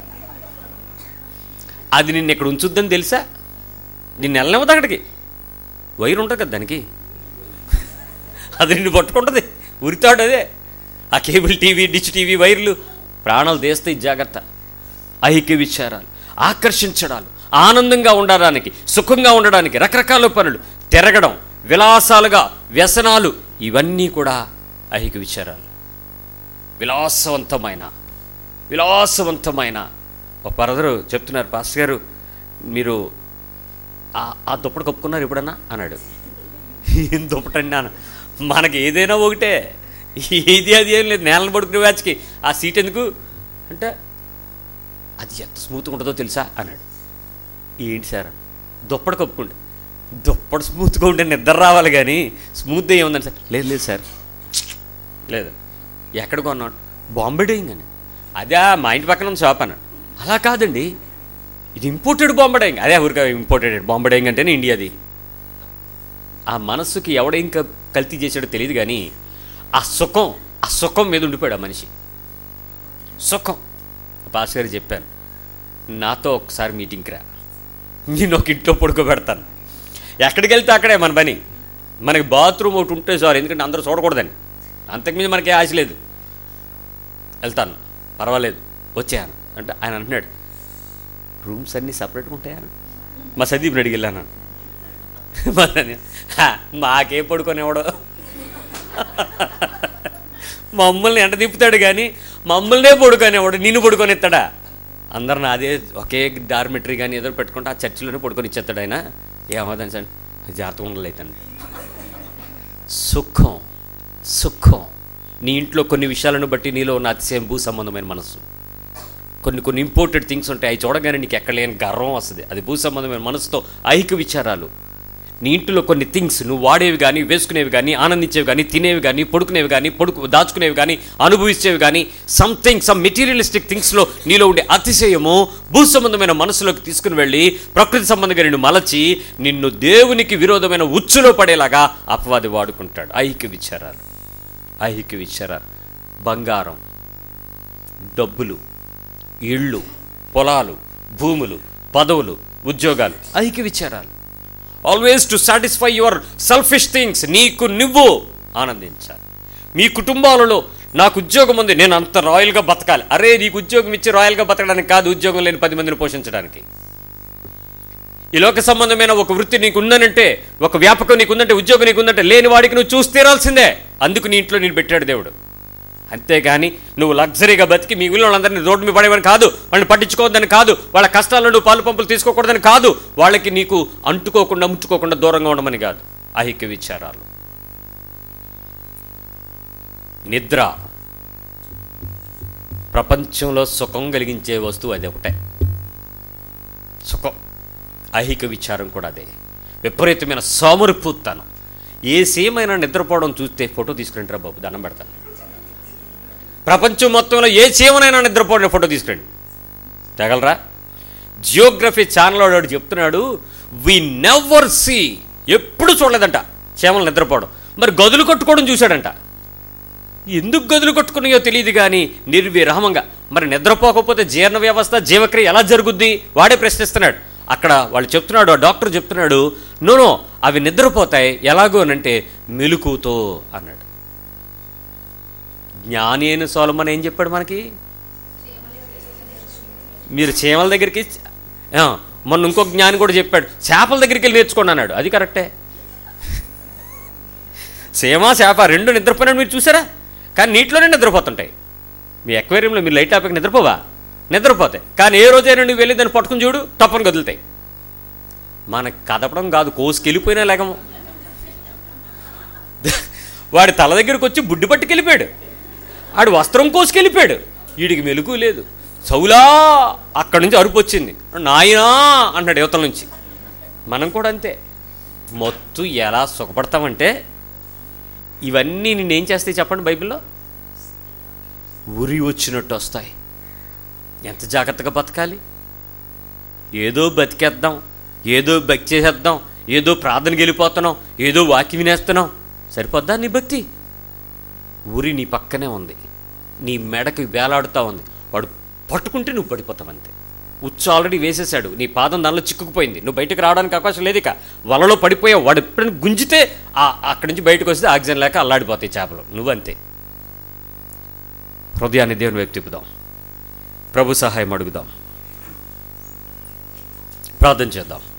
అది నిన్ను ఇక్కడ ఉంచుద్దని తెలుసా నిన్ను వెళ్ళనివ్వదు అక్కడికి వైర్ ఉంటుంది కదా దానికి అది నిన్ను పట్టుకుంటుంది ఉరితాడు అదే ఆ కేబుల్ టీవీ డిచ్ టీవీ వైర్లు ప్రాణాలు తీస్తాయి జాగ్రత్త ఐక్య విచారాలు ఆకర్షించడాలు ఆనందంగా ఉండడానికి సుఖంగా ఉండడానికి రకరకాల పనులు తిరగడం విలాసాలుగా వ్యసనాలు ఇవన్నీ కూడా ఐహిక విచారాలు విలాసవంతమైన విలాసవంతమైన ఒక పరదరు చెప్తున్నారు పాస్టర్ గారు మీరు ఆ- ఆ దుప్పటి కప్పుకున్నారు ఎప్పుడన్నా అన్నాడు ఏం దుప్పటండి నాన్న మనకి ఏదైనా ఒకటే ఏది అది ఏం లేదు నేలను పడుకునే వ్యాచ్కి ఆ సీట్ ఎందుకు అంటే అది ఎంత స్మూత్గా ఉంటుందో తెలుసా అన్నాడు ఏంటి సార్ దుప్పటి కప్పుకోండి దుప్పటి స్మూత్గా ఉంటే నిద్ర రావాలి కానీ స్మూత్గా ఏముందని సార్ లేదు లేదు సార్ లేదు ఎక్కడ కొన్నాడు బాంబే డేయింగ్ అని అదే మా ఇంటి పక్కన ఉంది షాప్ అన్నాడు అలా కాదండి ఇది ఇంపోర్టెడ్ బాంబే డేయింగ్ అదే ఊరికే ఇంపోర్టెడ్ బాంబే డేయింగ్ అంటేనే ఇండియాది ఆ మనస్సుకి ఎవడేం క- కల్తీ చేశాడో తెలియదు కానీ ఆ సుఖం ఆ సుఖం మీద ఉండిపోయాడు ఆ మనిషి సుఖం పాస్ గారు చెప్పాను నాతో ఒకసారి మీటింగ్కి రా నేను ఒక ఇంట్లో పడుకోబెడతాను ఎక్కడికి వెళ్తే అక్కడే మన పని మనకి బాత్రూమ్ ఒకటి ఉంటే సార్ ఎందుకంటే అందరూ చూడకూడదని అంతకుమించి మనకి ఆశ లేదు వెళ్తాను పర్వాలేదు వచ్చాను అంటే ఆయన అంటున్నాడు రూమ్స్ అన్నీ సపరేట్గా ఉంటాయా మా సదీప్ని అడిగి వెళ్ళాను మరి "హా, మాకే పడుకొనేవాడు మమ్మల్ని ఎంట తిప్పుతాడు కానీ మమ్మల్నే పడుకొనేవాడు నిన్ను పడుకొనిస్తాడా అందరిని అదే ఒకే డార్మెటరీ కానీ ఏదో పెట్టుకుంటే ఆ చర్చిలోనే పడుకొని ఇచ్చేస్తాడు ఆయన ఏమవుతుంది సార్ జాగ్రత్తగా ఉండలేదండి సుఖం సుఖం నీ ఇంట్లో కొన్ని విషయాలను బట్టి నీలో ఉన్న అతిశయం భూ సంబంధమైన మనస్సు కొన్ని కొన్ని ఇంపోర్టెడ్ థింగ్స్ ఉంటాయి అవి చూడగానే నీకు ఎక్కడ లేని గర్వం వస్తుంది అది భూ సంబంధమైన మనసుతో ఐహిక విచారాలు నీ ఇంటిలో కొన్ని థింగ్స్ నువ్వు వాడేవి కానీ వేసుకునేవి కానీ ఆనందించేవి కానీ తినేవి కానీ పడుకునేవి కానీ పడుకు దాచుకునేవి కానీ అనుభవించేవి కానీ సంథింగ్ సమ్ మెటీరియలిస్టిక్ థింగ్స్లో నీలో ఉండే అతిశయము భూ సంబంధమైన మనసులోకి తీసుకుని వెళ్ళి ప్రకృతి సంబంధంగా నిన్ను మలచి నిన్ను దేవునికి విరోధమైన ఉచ్చులో పడేలాగా అపవాది వాడుకుంటాడు ఐహిక విచారాలు ఐహిక విచారాలు బంగారం డబ్బులు ఇళ్ళు పొలాలు భూములు పదవులు ఉద్యోగాలు ఐహిక విచారాలు always to satisfy your selfish things నీకు నువ్వు ఆనందించాలి మీ కుటుంబాలలో నాకు ఉద్యోగం ఉంది నేను అంత రాయల్గా బతకాలి అరే నీకు ఉద్యోగం ఇచ్చి రాయల్గా బతకడానికి కాదు ఉద్యోగం లేని పది మందిని పోషించడానికి ఈ లోక సంబంధమైన ఒక వృత్తి నీకు ఉందనంటే ఒక వ్యాపకం నీకు ఉందంటే ఉద్యోగం నీకు ఉందంటే లేని వాడికి నువ్వు చూసి తీరాల్సిందే అందుకు నీ ఇంట్లో నేను పెట్టాడు దేవుడు అంతేగాని నువ్వు లగ్జరీగా బతికి మీ ఊళ్ళో వాళ్ళందరినీ రోడ్డు మీద పడేవని కాదు వాళ్ళని పట్టించుకోవద్దని కాదు వాళ్ళ కష్టాల్లో నువ్వు పాలు పంపులు తీసుకోకూడదని కాదు వాళ్ళకి నీకు అంటుకోకుండా ముట్టుకోకుండా దూరంగా ఉండమని కాదు అహిక విచారాలు నిద్ర ప్రపంచంలో సుఖం కలిగించే వస్తువు అది ఒకటే సుఖం ఐహిక విచారం కూడా అదే విపరీతమైన సోమరిపూత్తనం ఏ సేమైనా నిద్రపోవడం చూస్తే ఫోటో తీసుకురంటారా బాబు దండం పెడతాను ప్రపంచం మొత్తంలో ఏ చీమనైనా నిద్రపోయిన ఫోటో తీసుకురండి తగలరా జియోగ్రఫీ ఛానల్ వాడు చెప్తున్నాడు వి నెవర్ సీ ఎప్పుడు చూడలేదంట చీమలు నిద్రపోవడం మరి గదులు కట్టుకోవడం చూశాడంట ఎందుకు గదులు కట్టుకున్నాయో తెలియదు కానీ నిర్విరామంగా మరి నిద్రపోకపోతే జీర్ణ వ్యవస్థ జీవక్రియ ఎలా జరుగుద్ది వాడే ప్రశ్నిస్తున్నాడు అక్కడ వాళ్ళు చెప్తున్నాడు ఆ డాక్టర్ చెప్తున్నాడు నోనో అవి నిద్రపోతాయి ఎలాగో అనంటే మెలుకుతో అన్నాడు జ్ఞాని అయిన సోలమన్ ఏం చెప్పాడు మనకి మీరు చీమల దగ్గరికి ఆ, మొన్న ఇంకో జ్ఞాని కూడా చెప్పాడు చేపల దగ్గరికి వెళ్ళి నేర్చుకోండి అన్నాడు అది కరెక్టే సేమ చేప రెండు నిద్రపోయినాడు మీరు చూసారా కానీ నీటిలోనే నిద్రపోతుంటాయి మీ ఎక్వేరియంలో మీరు లైట్ ఆపక నిద్రపోవా నిద్రపోతాయి కానీ ఏ రోజైనా నువ్వు వెళ్ళి దాన్ని పట్టుకుని చూడు తప్పని కదులుతాయి మనకు కదపడం కాదు కోసుకెళ్ళిపోయినా లేకము వాడి తల దగ్గరికి వచ్చి బుడ్డి పట్టుకెళ్ళిపోయాడు ఆడు వస్త్రం కోసుకెళ్ళిపోయాడు వీడికి మెలకు లేదు సౌలా అక్కడి నుంచి అరుపు వచ్చింది నాయనా అంటాడు యువతల నుంచి మనం కూడా అంతే మొత్తు ఎలా సుఖపడతామంటే ఇవన్నీ నిన్నేం చేస్తాయి చెప్పండి బైబిల్లో ఉరి వచ్చినట్టు వస్తాయి ఎంత జాగ్రత్తగా బతకాలి ఏదో బతికేద్దాం ఏదో భక్తి చేసేద్దాం ఏదో ప్రార్థనకి వెళ్ళిపోతున్నాం ఏదో వాకి వినేస్తున్నాం సరిపోద్దా నీ భక్తి ఉరి నీ పక్కనే ఉంది నీ మెడకి వేలాడుతూ ఉంది వాడు పట్టుకుంటే నువ్వు పడిపోతావు అంతే ఉచ్చు ఆల్రెడీ వేసేసాడు నీ పాదం దానిలో చిక్కుకుపోయింది నువ్వు బయటకు రావడానికి అవకాశం లేదు ఇక వలలో పడిపోయావు వాడు ఎప్పుడైనా గుంజితే ఆ- అక్కడి నుంచి బయటకు వస్తే ఆక్సిజన్ లేక అల్లాడిపోతాయి చేపలు నువ్వంతే హృదయాన్ని దేవుని వైపు తిప్పుదాం ప్రభు సహాయం అడుగుదాం ప్రార్థన చేద్దాం